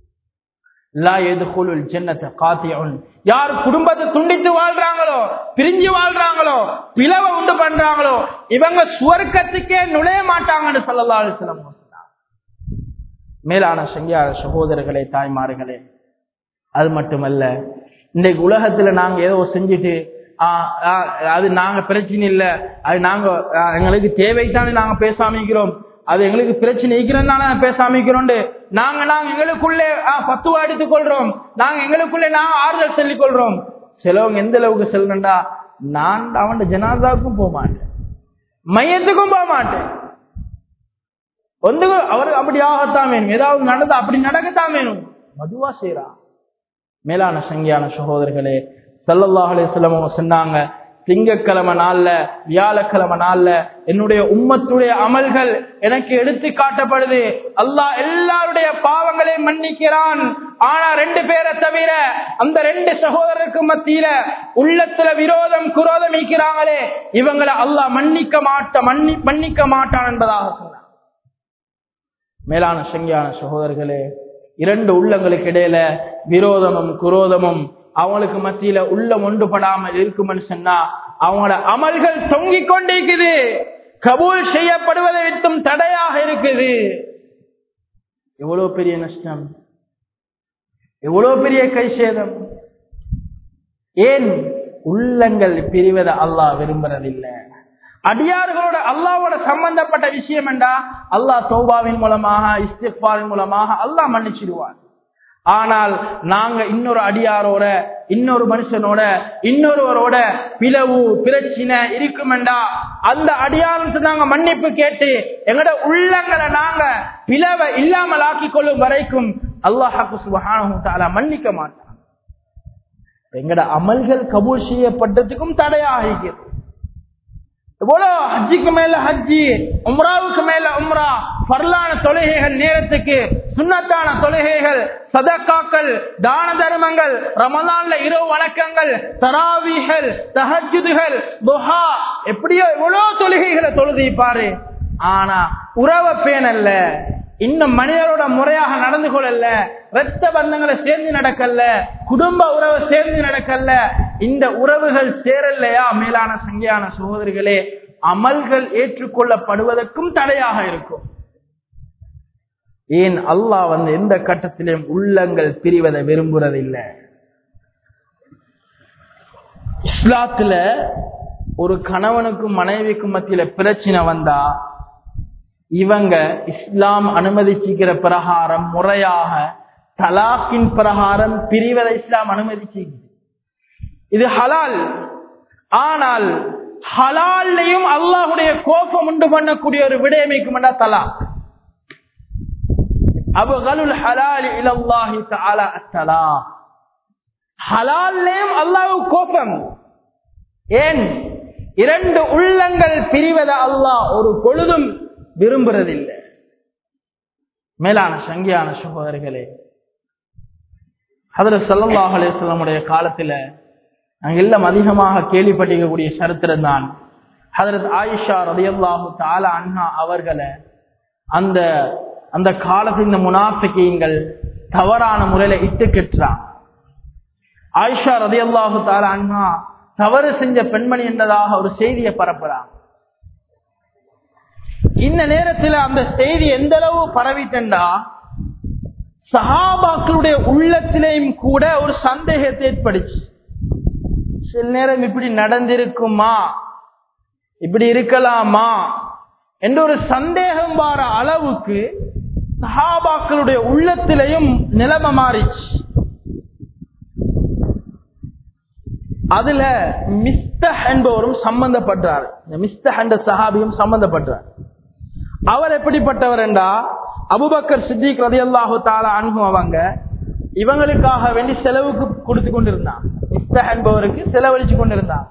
யார் குடும்பத்தை துண்டித்து வாழ்றாங்களோ பிரிஞ்சு வாழ்றாங்களோ பிளவை உண்டு பண்றாங்களோ இவங்க சுவர்க்கத்துக்கே நுழைய மாட்டாங்கன்னு சொல்லலாம் மேலான சங்கியார சகோதரர்களே தாய்மார்களே அது மட்டுமல்ல இன்றைக்கு உலகத்துல நாங்க ஏதோ செஞ்சுட்டு அது நாங்க பிரச்சனை இல்லை அது நாங்க எங்களுக்கு தேவைத்தானே நாங்க பேசாமிக்கிறோம் அது எங்களுக்கு பிரச்சனை இருக்கிறதுனால பேசாமிக்கிறோம் நாங்க நாங்க எங்களுக்குள்ளே பத்துவா எடுத்துக் கொள்றோம் நாங்க எங்களுக்குள்ளே நாங்க ஆறுதல் சொல்லிக் கொள்றோம் சிலவங்க எந்த அளவுக்கு செல்றா நான் அவன் ஜனாதாவுக்கும் போக மாட்டேன் மையத்துக்கும் போக மாட்டேன் ஒன்று அவருக்கு அப்படி ஆகத்தான் வேணும் ஏதாவது நடந்தா அப்படி நடக்கத்தான் வேணும் மதுவா செய்யறான் மேலான சங்கியான சகோதரர்களே சல்லல்லாஹ் அலிஸ்லாம் அவங்க சொன்னாங்க திங்கக்கிழமை நாள்ல வியாழக்கிழமை நாள்ல என்னுடைய உம்மத்துடைய அமல்கள் எனக்கு எடுத்து காட்டப்படுது அல்லாஹ் எல்லாருடைய பாவங்களையும் மன்னிக்கிறான் ஆனா ரெண்டு பேரை தவிர அந்த ரெண்டு சகோதரருக்கு மத்தியில உள்ளத்துல விரோதம் குரோதம் ஈக்கிறாங்களே இவங்களை அல்லாஹ் மன்னிக்க மாட்ட மன்னி மன்னிக்க மாட்டான் என்பதாக சொன்னார் மேலான சங்கியான சகோதரர்களே இரண்டு உள்ளங்களுக்கு இடையில விரோதமும் குரோதமும் அவங்களுக்கு மத்தியில உள்ளம் ஒன்றுபடாமல் இருக்கும்னு சொன்னா அவங்களோட அமல்கள் தொங்கிக் கொண்டிருக்குது கபூல் செய்யப்படுவதை விட்டும் தடையாக இருக்குது எவ்வளவு பெரிய நஷ்டம் எவ்வளவு பெரிய கை சேதம் ஏன் உள்ளங்கள் பிரிவதை அல்லாஹ் விரும்புறதில்லை அடியார்களோட அல்லாவோட சம்பந்தப்பட்ட விஷயம் என்றா அல்லாஹ் தௌபாவின் மூலமாக இஸ்திஃபாவின் மூலமாக அல்லாஹ் மன்னிச்சிடுவார் ஆனால் நாங்க இன்னொரு அடியாரோட இன்னொரு மனுஷனோட இன்னொருவரோட பிளவு பிரச்சனை இருக்குமெண்டா அந்த அடியாரன் நாங்க மன்னிப்பு கேட்டு எங்கட உள்ளங்களை நாங்க பிளவை இல்லாமல் ஆக்கிக் கொள்ளும் வரைக்கும் அல்லாஹாக்கு சுபஹான மன்னிக்க மாட்டான் எங்கட அமல்கள் கபூல் செய்யப்பட்டதுக்கும் தடையாகிறது எவ்வளோ ஹஜ்ஜிக்கு மேல ஹஜ்ஜி உம்ராவுக்கு மேல உம்ரா பரலான தொழுகைகள் நேரத்துக்கு சுண்ணத்தான தொழுகைகள் சதக்காக்கள் தான தர்மங்கள் ரமலான்ல இரவு வணக்கங்கள் தராவிகள் தஹஜுதுகள் புஹா எப்படியோ எவ்வளவு தொழுகைகளை தொழுதி பாரு ஆனா உறவ பேணல்ல இன்னும் மனிதரோட முறையாக நடந்து கொள்ளல ரத்த பந்தங்களை சேர்ந்து நடக்கல குடும்ப உறவை சேர்ந்து நடக்கல இந்த உறவுகள் சேரலையா மேலான சங்கியான சகோதரிகளே அமல்கள் ஏற்றுக்கொள்ளப்படுவதற்கும் தடையாக இருக்கும் ஏன் அல்லாஹ் வந்து எந்த கட்டத்திலும் உள்ளங்கள் பிரிவதை விரும்புறதில்லை இஸ்லாத்துல ஒரு கணவனுக்கும் மனைவிக்கும் மத்தியில பிரச்சனை வந்தா இவங்க இஸ்லாம் அனுமதிச்சுக்கிற பிரகாரம் முறையாக தலாக்கின் பிரகாரம் பிரிவதை இஸ்லாம் அனுமதிச்சு இது ஹலால் ஆனால் ஹலால்லையும் அல்லாஹுடைய கோபம் உண்டு பண்ணக்கூடிய ஒரு விடயமைக்கும் தலாக் அபுகலுல் ஹலால் இலல்லாஹி தஆலா அத்தலா ஹலால்லையும் அல்லாஹ் கோபம் ஏன் இரண்டு உள்ளங்கள் பிரிவதை அல்லாஹ் ஒரு பொழுதும் விரும்புறதில்லை மேலான சங்கியான சகோதரிகளே அதுல சல்லாஹ் அலிஸ்லமுடைய காலத்துல நாங்கள் எல்லாம் அதிகமாக கேள்விப்பட்டிருக்கக்கூடிய சரித்திரம் தான் ஹதரத் ஆயிஷா ரதியல்லாஹு தாலா அண்ணா அவர்களை அந்த அந்த காலத்து இந்த முனாஃபிகீங்கள் தவறான முறையில இட்டு கெட்டுறான் ஆயிஷா ரதியல்லாஹு தாலா அண்ணா தவறு செஞ்ச பெண்மணி என்றதாக ஒரு செய்தியை பரப்புறான் இந்த நேரத்தில் அந்த செய்தி எந்த அளவு பரவிட்டா சஹாபாக்களுடைய உள்ளத்திலேயும் கூட ஒரு சந்தேகத்தை ஏற்படுச்சு சில நேரம் இப்படி நடந்திருக்குமா இப்படி இருக்கலாமா என்ற ஒரு சந்தேகம் வார அளவுக்கு சஹாபாக்களுடைய உள்ளத்திலையும் நிலைமை மாறிச்சு அதுல மிஸ்தஹ் என்பவரும் சம்பந்தப்பட்டார் இந்த மிஸ்தஹ் என்ற சஹாபியும் சம்பந்தப்பட்டார் அவர் எப்படிப்பட்டவர் என்றா அபுபக்கர் சித்திக் ரதி அல்லாஹு தாலா அணுகும் அவங்க இவங்களுக்காக வேண்டி செலவுக்கு கொடுத்து கொண்டிருந்தான் மிஸ்தஹ் என்பவருக்கு செலவழிச்சு கொண்டிருந்தான்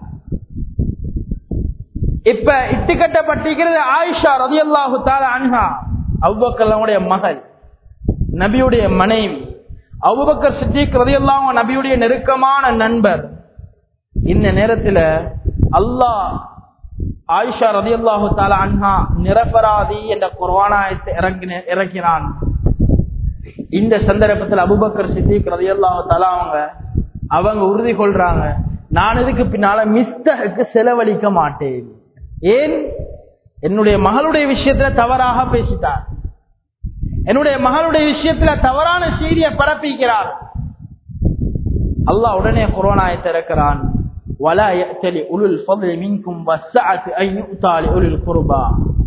இப்ப இட்டு கட்டப்பட்டிருக்கிறது ஆயிஷா ரதி அல்லாஹு தாலா அன்ஹா அவ்வக்கல்லவுடைய மகள் நபியுடைய மனைவி அவுபக்கர் சித்திக் ரதி அல்லாஹ் நபியுடைய நெருக்கமான நண்பர் இந்த நேரத்துல அல்லாஹ் ஆயிஷா ரதி அல்லாஹு தாலா அன்ஹா நிரபராதி என்ற குர்வானாயத்தை இறங்கின இறக்கினான் இந்த சந்தர்ப்பத்தில் அபுபக்கர் சித்திக் ரதி அல்லாஹு தாலா அவங்க அவங்க உறுதி கொள்றாங்க நான் இதுக்கு பின்னால மிஸ்டருக்கு செலவழிக்க மாட்டேன் ஏன் என்னுடைய மகளுடைய விஷயத்துல தவறாக பேசிட்டார் என்னுடைய மகளுடைய விஷயத்துல தவறான செய்தியை பரப்பிக்கிறார் அல்லாஹ் உடனே குரோனாயத்தை இறக்கிறான் ولا يأتل أولو الفضل منكم والسعة أن يؤتى لأولي القربى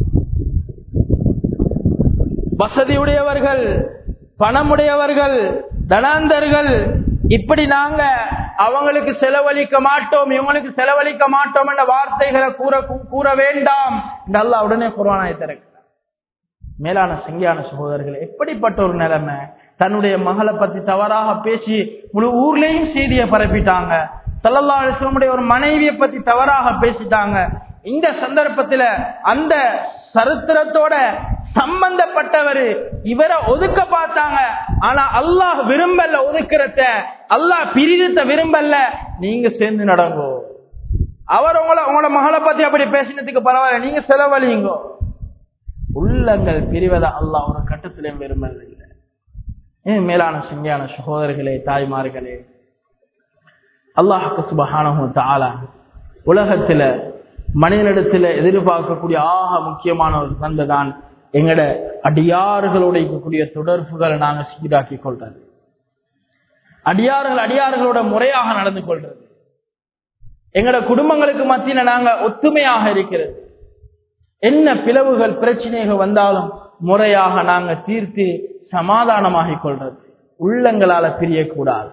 வசதியுடையவர்கள் பணமுடையவர்கள் தனாந்தர்கள் இப்படி நாங்க அவங்களுக்கு செலவழிக்க மாட்டோம் இவங்களுக்கு செலவழிக்க மாட்டோம் என்ற வார்த்தைகளை கூற கூற வேண்டாம் என்று அல்லாஹ் உடனே குர்ஆனை திறக்கிறார் மேலான சங்கியான சகோதரர்கள் எப்படிப்பட்ட ஒரு நிலைமை தன்னுடைய மகளை பத்தி தவறாக பேசி முழு ஊர்லயும் செய்தியை பரப்பிட்டாங்க சல்லல்லா அலிஸ்லமுடைய ஒரு மனைவியை பத்தி தவறாக பேசிட்டாங்க இந்த சந்தர்ப்பத்துல அந்த சரித்திரத்தோட சம்பந்தப்பட்டவர் இவரை ஒதுக்க பார்த்தாங்க ஆனா அல்லாஹ் விரும்பல ஒதுக்கிறத அல்லாஹ் பிரிதத்தை விரும்பல நீங்க சேர்ந்து நடங்கோ அவர் உங்களை உங்களோட மகளை பத்தி அப்படி பேசினதுக்கு பரவாயில்ல நீங்க செலவழிங்கோ உள்ளங்கள் பிரிவதை அல்லாஹ் ஒரு கட்டத்திலும் விரும்பவில்லை ஏன் மேலான சிங்கையான சகோதரர்களே தாய்மார்களே அல்லாஹுக்கு சுபஹானஹு தஆலா உலகத்துல மனிதனிடத்துல எதிர்பார்க்கக்கூடிய ஆக முக்கியமான ஒரு சந்தை தான் எங்கட அடியார்களோட இருக்கக்கூடிய தொடர்புகளை நாங்க சீராக்கி கொள்றது அடியார்கள் அடியார்களோட முறையாக நடந்து கொள்றது எங்கட குடும்பங்களுக்கு மத்தியில நாங்க ஒத்துமையாக இருக்கிறது என்ன பிளவுகள் பிரச்சனைகள் வந்தாலும் முறையாக நாங்க தீர்த்து சமாதானமாகிக் கொள்றது உள்ளங்களால பிரியக்கூடாது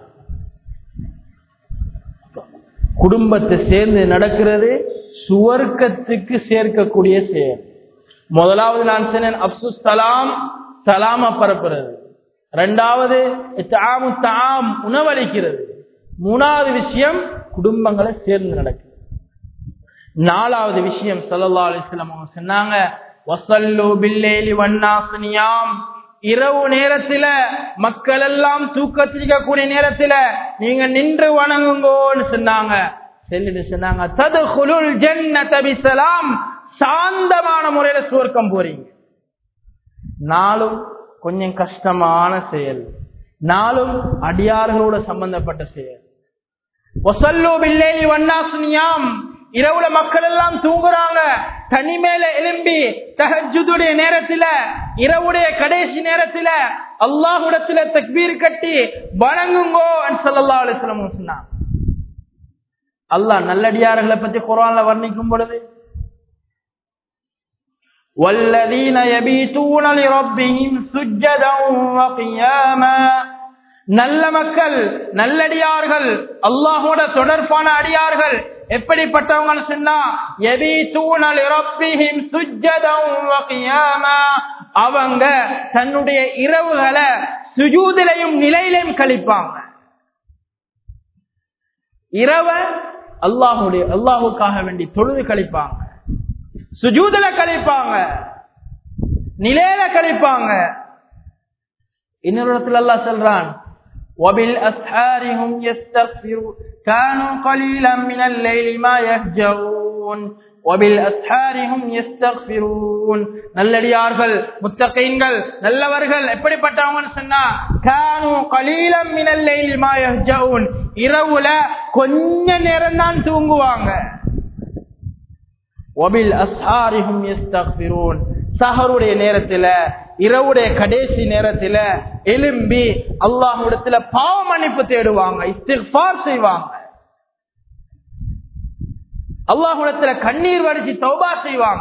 குடும்பத்தை சேர்ந்து நடக்கிறது சுவர்க்கத்துக்கு சேர்க்கக்கூடிய செயல் முதலாவது நான் சொன்னேன் அப்சு சலாம் சலாம பரப்புறது ரெண்டாவது தாமு தாம் உணவளிக்கிறது மூணாவது விஷயம் குடும்பங்களை சேர்ந்து நடக்குது நாலாவது விஷயம் சல்லா அலிஸ்லாம் அவங்க சொன்னாங்க வசல்லு பில்லேலி வண்ணாசனியாம் இரவு நேரத்துல மக்கள் எல்லாம் தூக்கத்திருக்கக்கூடிய நேரத்துல நீங்க நின்று வணங்குங்கோன்னு சொன்னாங்க சொல்லிட்டு சொன்னாங்க தது குலுல் ஜன்னத பிசலாம் சாந்தமான முறையில சுவர்க்கம் போறீங்க நாளும் கொஞ்சம் கஷ்டமான செயல் நாளும் அடியார்களோட சம்பந்தப்பட்ட செயல் ஒசல்லோ பில்லேலி வண்ணாசுனியாம் இரவுல மக்கள் எல்லாம் தூங்குறாங்க தனிமேல எலும்பி தஹஜுடைய நேரத்துல இரவுடைய கடைசி நேரத்துல அல்லாஹுடத்துல தக்பீர் கட்டி வணங்குங்கோ சல்லா அலிஸ்லம் சொன்னாங்க அல்லாஹ் நல்லடியார்களை பத்தி குரான்ல வர்ணிக்கும் பொழுது والذين يبيتون لربهم سجدا وقياما நல்ல மக்கள் நல்லடியார்கள் அல்லாஹோட தொடர்பான அடியார்கள் எப்படிப்பட்டவங்க சொன்னா அவங்க தன்னுடைய இரவுகளை சுஜூதிலையும் நிலையிலையும் கழிப்பாங்க இரவ அல்லாஹுடைய அல்லாஹுக்காக வேண்டி தொழுது கழிப்பாங்க சுஜூதில கழிப்பாங்க நிலையில கழிப்பாங்க இன்னொரு இடத்துல அல்லாஹ் சொல்றான் وبالأسحار هم يستغفرون كانوا قليلا من الليل ما يهجعون وبالأسحار هم يستغفرون நல்லடியார்கள் முத்தகைன்கள் நல்லவர்கள் எப்படிப்பட்டவங்கன்னு சொன்னா கானு கலீலம் மினல் லைல் மா யஹ்ஜூன் இரவுல கொஞ்ச நேரம் தான் தூங்குவாங்க வபில் அஸ்ஹாரிஹும் யஸ்தக்ஃபிரூன் சஹருடைய நேரத்துல இரவுடைய கடைசி நேரத்துல எலும்பி அல்லாஹ்விடத்துல பாவ மன்னிப்பு தேடுவாங்க இஸ்திக்ஃபார் செய்வாங்க அல்லாஹ்விடத்துல கண்ணீர் வடிச்சு தௌபா செய்வாங்க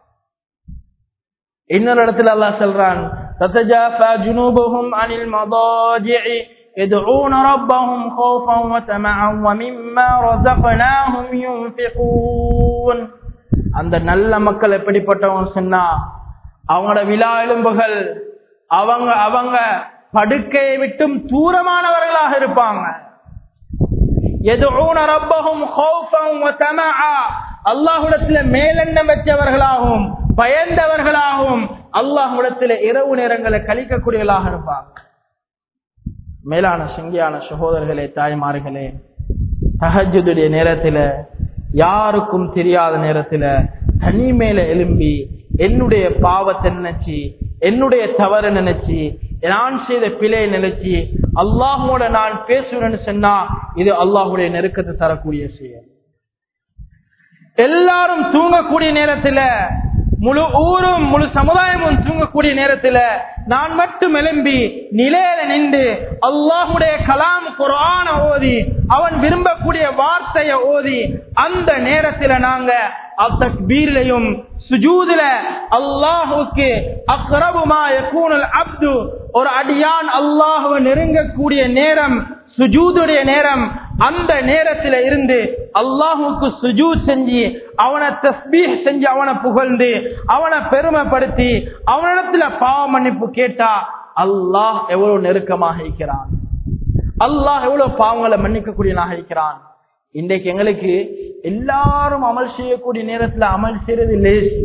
இன்னொரு இடத்துல அல்லாஹ் சொல்றான் تتجافى جنوبهم عن المضاجع يدعون ربهم خوفا وطمعا ومما رزقناهم ينفقون அந்த நல்ல மக்கள் எப்படிப்பட்டவங்க சொன்னா அவங்களோட விழா எலும்புகள் அவங்க அவங்க படுக்கையை விட்டும் தூரமானவர்களாக இருப்பாங்க எதுவும் ரப்பகும் அல்லாஹுடத்துல மேலெண்ணம் வச்சவர்களாகவும் பயந்தவர்களாகவும் அல்லாஹுடத்துல இரவு நேரங்களை கழிக்கக்கூடியவர்களாக இருப்பாங்க மேலான சங்கியான சகோதரர்களே தாய்மார்களே தஹஜுடைய நேரத்துல யாருக்கும் தெரியாத நேரத்துல தனி மேல எலும்பி என்னுடைய பாவத்தை நினைச்சு என்னுடைய தவறு நினைச்சு நான் செய்த பிழையை நினைச்சு அல்லாஹோட நான் பேசுவேன்னு சொன்னா இது அல்லாஹுடைய நெருக்கத்தை தரக்கூடிய செயல் எல்லாரும் தூங்கக்கூடிய நேரத்துல முழு ஊரும் முழு சமுதாயமும் தூங்கக்கூடிய நேரத்துல நான் மட்டும் எழும்பி நிலையில நின்று அல்லாஹுடைய கலாம் குரான ஓதி அவன் விரும்பக்கூடிய வார்த்தைய ஓதி அந்த நேரத்துல நாங்க அத்தக்பீர்லையும் சுஜூதுல அல்லாஹுக்கு அக்ரபுமா யகூனுல் அப்து ஒரு அடியான் அல்லாஹுவை நெருங்கக்கூடிய நேரம் சுஜூதுடைய நேரம் அந்த நேரத்துல இருந்து அல்லாஹுக்கு சுஜூத் செஞ்சு அவனை தஸ்பீஹ் செஞ்சு அவனை புகழ்ந்து அவனை பெருமைப்படுத்தி அவனிடத்துல பாவ மன்னிப்பு கேட்டா அல்லாஹ் எவ்வளவு நெருக்கமாக இருக்கிறான் அல்லாஹ் எவ்வளவு பாவங்களை மன்னிக்கக்கூடியனாக இருக்கிறான் இன்றைக்கு எங்களுக்கு எல்லாரும் அமல் செய்யக்கூடிய நேரத்துல அமல் செய்யறது லேசு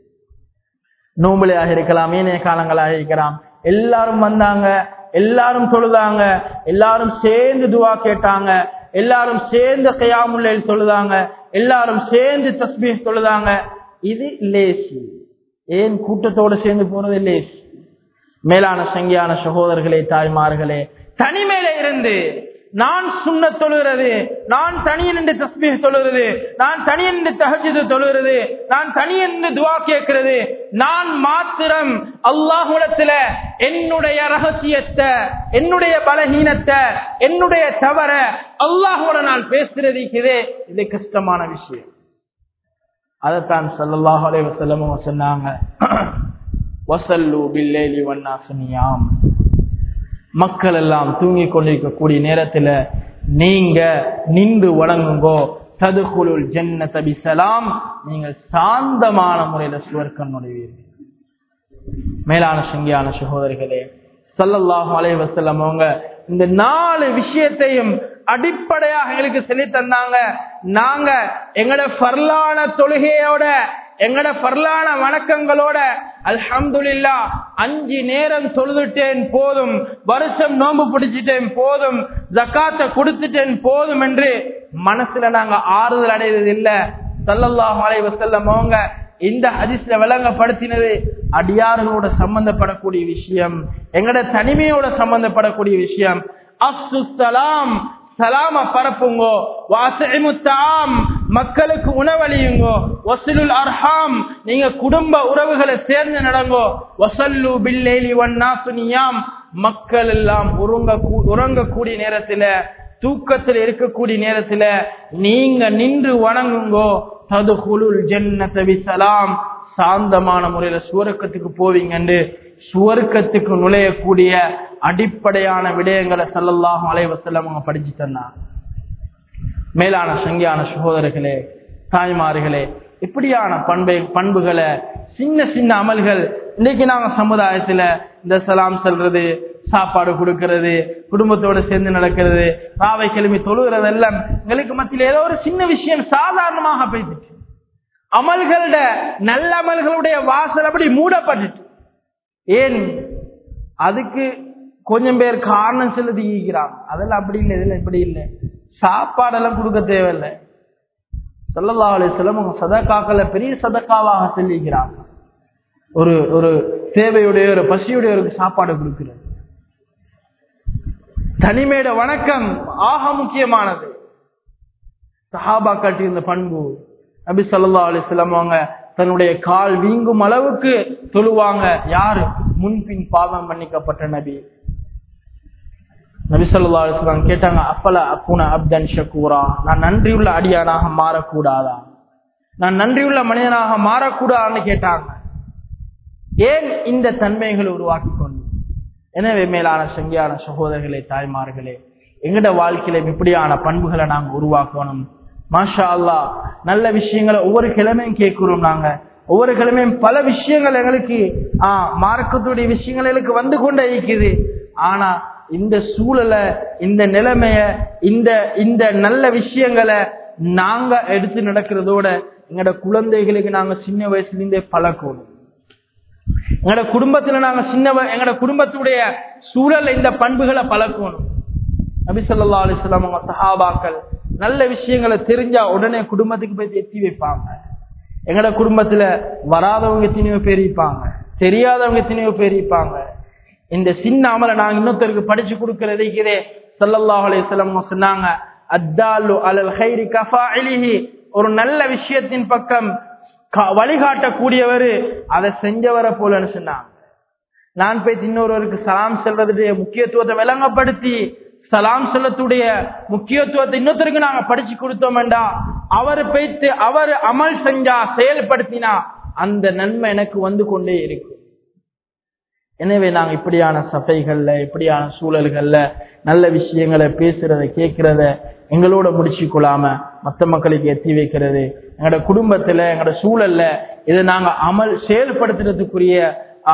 நோம்புலையாக இருக்கலாம் ஏனைய காலங்களாக இருக்கலாம் எல்லாரும் வந்தாங்க எல்லாரும் தொழுதாங்க எல்லாரும் சேர்ந்து துவா கேட்டாங்க எல்லாரும் சேர்ந்து கையாமுல்லையில் தொழுதாங்க எல்லாரும் சேர்ந்து தஸ்பீஹ் தொழுதாங்க இது லேசி ஏன் கூட்டத்தோடு சேர்ந்து போறது லேசி மேலான சங்கியான சகோதரர்களே தாய்மார்களே தனிமையில இருந்து நான் சுண்ண தொழுகிறது நான் தனியே நின்று தஸ்மீஹ் தொழுகிறது நான் தனியே நின்று தஹஜ்ஜுது தொழுகிறது நான் தனியே நின்று துவா கேட்கிறது நான் மாத்திரம் அல்லாஹுடத்துல என்னுடைய ரகசியத்தை என்னுடைய பலகீனத்தை என்னுடைய தவற அல்லாஹோட நான் பேசுறதுக்குதே இது கஷ்டமான விஷயம் அதைத்தான் சல்லல்லாஹு அலைஹி வஸல்லம் சொன்னாங்க வசல்லு பில்லேலி வன்னாசுனியாம் மக்கள் எல்லாம் தூங்கிக் கொண்டிருக்கக்கூடிய நேரத்துல நீங்க நின்று வணங்குங்கோ ததுகுலுல் ஜன்ன தபிசலாம் நீங்கள் சாந்தமான முறையில சுவர்க்கம் நுழைவீர்கள் மேலான சங்கியான சகோதரிகளே சல்லல்லாஹு அலைஹி வஸல்லம் அவங்க இந்த நாலு விஷயத்தையும் அடிப்படையாக எங்களுக்கு சொல்லி தந்தாங்க நாங்க எங்கட ஃபர்லான தொழுகையோட எங்கட பரலான வணக்கங்களோட அல்ஹம்துலில்லா அஞ்சு நேரம் தொழுதுட்டேன் போதும் வருஷம் நோம்பு பிடிச்சிட்டேன் போதும் ஜக்காத்த கொடுத்துட்டேன் போதும் என்று மனசுல நாங்க ஆறுதல் அடைவது இல்ல சல்லல்லாஹு அலைஹி வஸல்லம் அவங்க இந்த ஹதீஸ்ல விளங்கப்படுத்தினது அடியார்களோட சம்பந்தப்படக்கூடிய விஷயம் எங்கட தனிமையோட சம்பந்தப்படக்கூடிய விஷயம் அப்சுசலாம் சலாம பரப்புங்கோ வாசிமுத்தாம் மக்களுக்கு உணவளியுங்கோ வசலுல் அர்ஹாம் நீங்க குடும்ப உறவுகளை சேர்ந்து நடங்கோ வசல்லு பில்லேலி வன்னாசுனியாம் மக்கள் எல்லாம் உறங்க உறங்கக்கூடிய நேரத்துல தூக்கத்தில் இருக்கக்கூடிய நேரத்துல நீங்க நின்று வணங்குங்கோ ததுகுலுல் ஜன்னத விசலாம் சாந்தமான முறையில சுவர்க்கத்துக்கு போவீங்கன்னு சுவர்க்கத்துக்கு நுழையக்கூடிய அடிப்படையான விடயங்களை சல்லல்லாஹும் அலைவசல்லம் அவங்க படிச்சு தந்தாங்க மேலான சங்கியான சகோதரர்களே தாய்மார்களே இப்படியான பண்பை பண்புகளை சின்ன சின்ன அமல்கள் இன்னைக்கு நாங்க சமுதாயத்துல இந்த சலாம் சொல்றது சாப்பாடு கொடுக்கறது குடும்பத்தோட சேர்ந்து நடக்கிறது ராவை கிளம்பி தொழுகிறது எல்லாம் எங்களுக்கு மத்தியில் ஏதோ ஒரு சின்ன விஷயம் சாதாரணமாக போயிட்டு அமல்களோட நல்ல அமல்களுடைய வாசல் அப்படி மூடப்பட்டுட்டு ஏன் அதுக்கு கொஞ்சம் பேர் காரணம் செலுத்தி ஈக்கிறாங்க அதெல்லாம் அப்படி இல்லை இதெல்லாம் இப்படி இல்லை சாப்பாடெல்லாம் கொடுக்க தேவையில்லை சொல்லல்லா அலிஸ்லம் அவங்க சதக்காக்களை பெரிய சதக்காவாக சொல்லிக்கிறாங்க ஒரு ஒரு தேவையுடைய ஒரு பசியுடையவருக்கு சாப்பாடு கொடுக்கிறது தனிமையோட வணக்கம் ஆக முக்கியமானது சஹாபா காட்டியிருந்த பண்பு நபி சொல்லா அலிஸ்லாம் அவங்க தன்னுடைய கால் வீங்கும் அளவுக்கு தொழுவாங்க யாரு முன்பின் பாவம் மன்னிக்கப்பட்ட நபி நபி சொல்லா அலிஸ்லாம் கேட்டாங்க அப்பல அப்புன அப்தன் ஷக்கூரா நான் நன்றியுள்ள அடியானாக மாறக்கூடாதா நான் நன்றியுள்ள மனிதனாக மாறக்கூடாதான்னு கேட்டாங்க ஏன் இந்த தன்மைகளை உருவாக்கி கொண்டு எனவே மேலான சங்கியான சகோதரர்களே தாய்மார்களே எங்கட வாழ்க்கையில இப்படியான பண்புகளை நாங்க உருவாக்கணும் மாஷா அல்லா நல்ல விஷயங்களை ஒவ்வொரு கிழமையும் கேட்கிறோம் நாங்க ஒவ்வொரு கிழமையும் பல விஷயங்கள் எங்களுக்கு ஆஹ் மார்க்கத்துடைய விஷயங்கள் எங்களுக்கு வந்து கொண்டே இருக்குது ஆனா இந்த சூழலை இந்த நிலைமைய இந்த இந்த நல்ல விஷயங்களை நாங்க எடுத்து நடக்கிறதோட எங்களோட குழந்தைகளுக்கு நாங்க சின்ன வயசுல இருந்தே பழக்கணும் எங்களோட குடும்பத்துல நாங்க சின்ன எங்களோட குடும்பத்துடைய சூழல்ல இந்த பண்புகளை பழக்கணும் நபி சொல்லா அலிஸ்லாம் அவங்க சஹாபாக்கள் நல்ல விஷயங்களை தெரிஞ்சா உடனே குடும்பத்துக்கு போய் எத்தி வைப்பாங்க எங்கட குடும்பத்துல வராதவங்க எத்தனையோ பேர் இருப்பாங்க தெரியாதவங்க எத்தனையோ பேர் இருப்பாங்க இந்த சின்ன அமலை நாங்க இன்னொருத்தருக்கு படிச்சு கொடுக்கறதுக்கிறே சல்லல்லாஹ் அலையம் சொன்னாங்க அத்தாலு அலல் ஹைரி கஃபாயிலிஹி ஒரு நல்ல விஷயத்தின் பக்கம் வழிகாட்டக்கூடியவர் அதை செஞ்சவரை போலன்னு சொன்னாங்க நான் போய் இன்னொருவருக்கு சலாம் செல்றதுடைய முக்கியத்துவத்தை விளங்கப்படுத்தி சலாம் சொல்லத்துடைய முக்கியத்துவத்தை இன்னொருத்தருக்கு நாங்க படிச்சு கொடுத்தோம்டா அவர் போய்த்து அவர் அமல் செஞ்சா செயல்படுத்தினா அந்த நன்மை எனக்கு வந்து கொண்டே இருக்கும் எனவே நாங்க இப்படியான சபைகள்ல இப்படியான சூழல்கள்ல நல்ல விஷயங்களை பேசுறத கேட்கறத எங்களோட முடிச்சு கொள்ளாம மத்த மக்களுக்கு எத்தி வைக்கிறது எங்களோட குடும்பத்துல எங்களோட சூழல்ல இதை நாங்க அமல் செயல்படுத்துறதுக்குரிய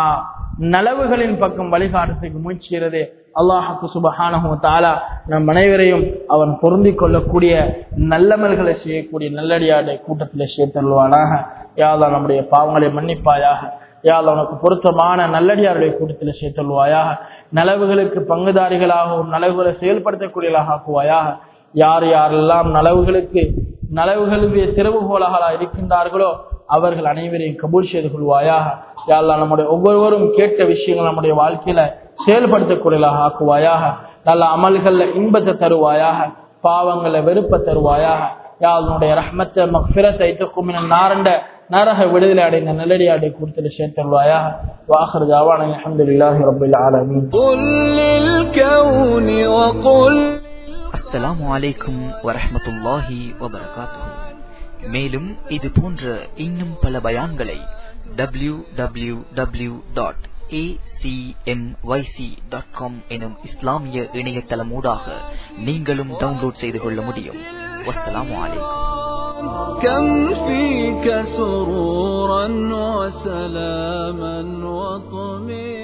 நலவுகளின் பக்கம் வழிகாட்டுறதுக்கு முயற்சிக்கிறது அல்லாஹுக்கு சுபஹானஹு தாலா நம் அனைவரையும் அவன் பொருந்திக் கொள்ளக்கூடிய நல்லமல்களை செய்யக்கூடிய நல்லடியாடைய கூட்டத்தில் சேர்த்தல்வானாக யாதா நம்முடைய பாவங்களை மன்னிப்பாயாக யாழ் உனக்கு பொருத்தமான நல்லடியாருடைய கூட்டத்தில் சேர்த்தல்வாயாக நலவுகளுக்கு பங்குதாரிகளாகவும் நலவுகளை செயல்படுத்தக்கூடியவர்களாக ஆக்குவாயாக யார் யாரெல்லாம் நலவுகளுக்கு நலவுகளுடைய திறவுகோலாக இருக்கின்றார்களோ அவர்கள் அனைவரையும் கபூல் செய்து கொள்வாயாக யாரெல்லாம் நம்முடைய ஒவ்வொருவரும் கேட்ட விஷயங்கள் நம்முடைய வாழ்க்கையில செயல்படுத்தக்கூடியவர்களாக ஆக்குவாயாக நல்ல அமல்கள்ல இன்பத்தை தருவாயாக பாவங்களை வெறுப்ப தருவாயாக யாருடைய ரஹ்மத்தை மக்பிரத்தை ஐத்தக்கும் நாரண்ட நரக விடுதலை அடைந்த நல்லடியாடை கொடுத்துட்டு சேர்த்தல்வாயாக வாஹர் ஜாவான அலமதுல்லாஹி ரபில் ஆலமீன் قل للكون وقل அஸ்ஸலாமு அலைக்கும் வரஹ்மத்துல்லாஹி வபரகாத்துஹு மேலும் இது போன்ற இன்னும் பல பயான்களை W W W dot dot com எனும் இஸ்லாமிய இணையதளமூடாக நீங்களும் டவுன்லோட் செய்து கொள்ள முடியும் வஸ்ஸலாமு அலைக்கும் كم فيك سرورا وسلاما وطمئنا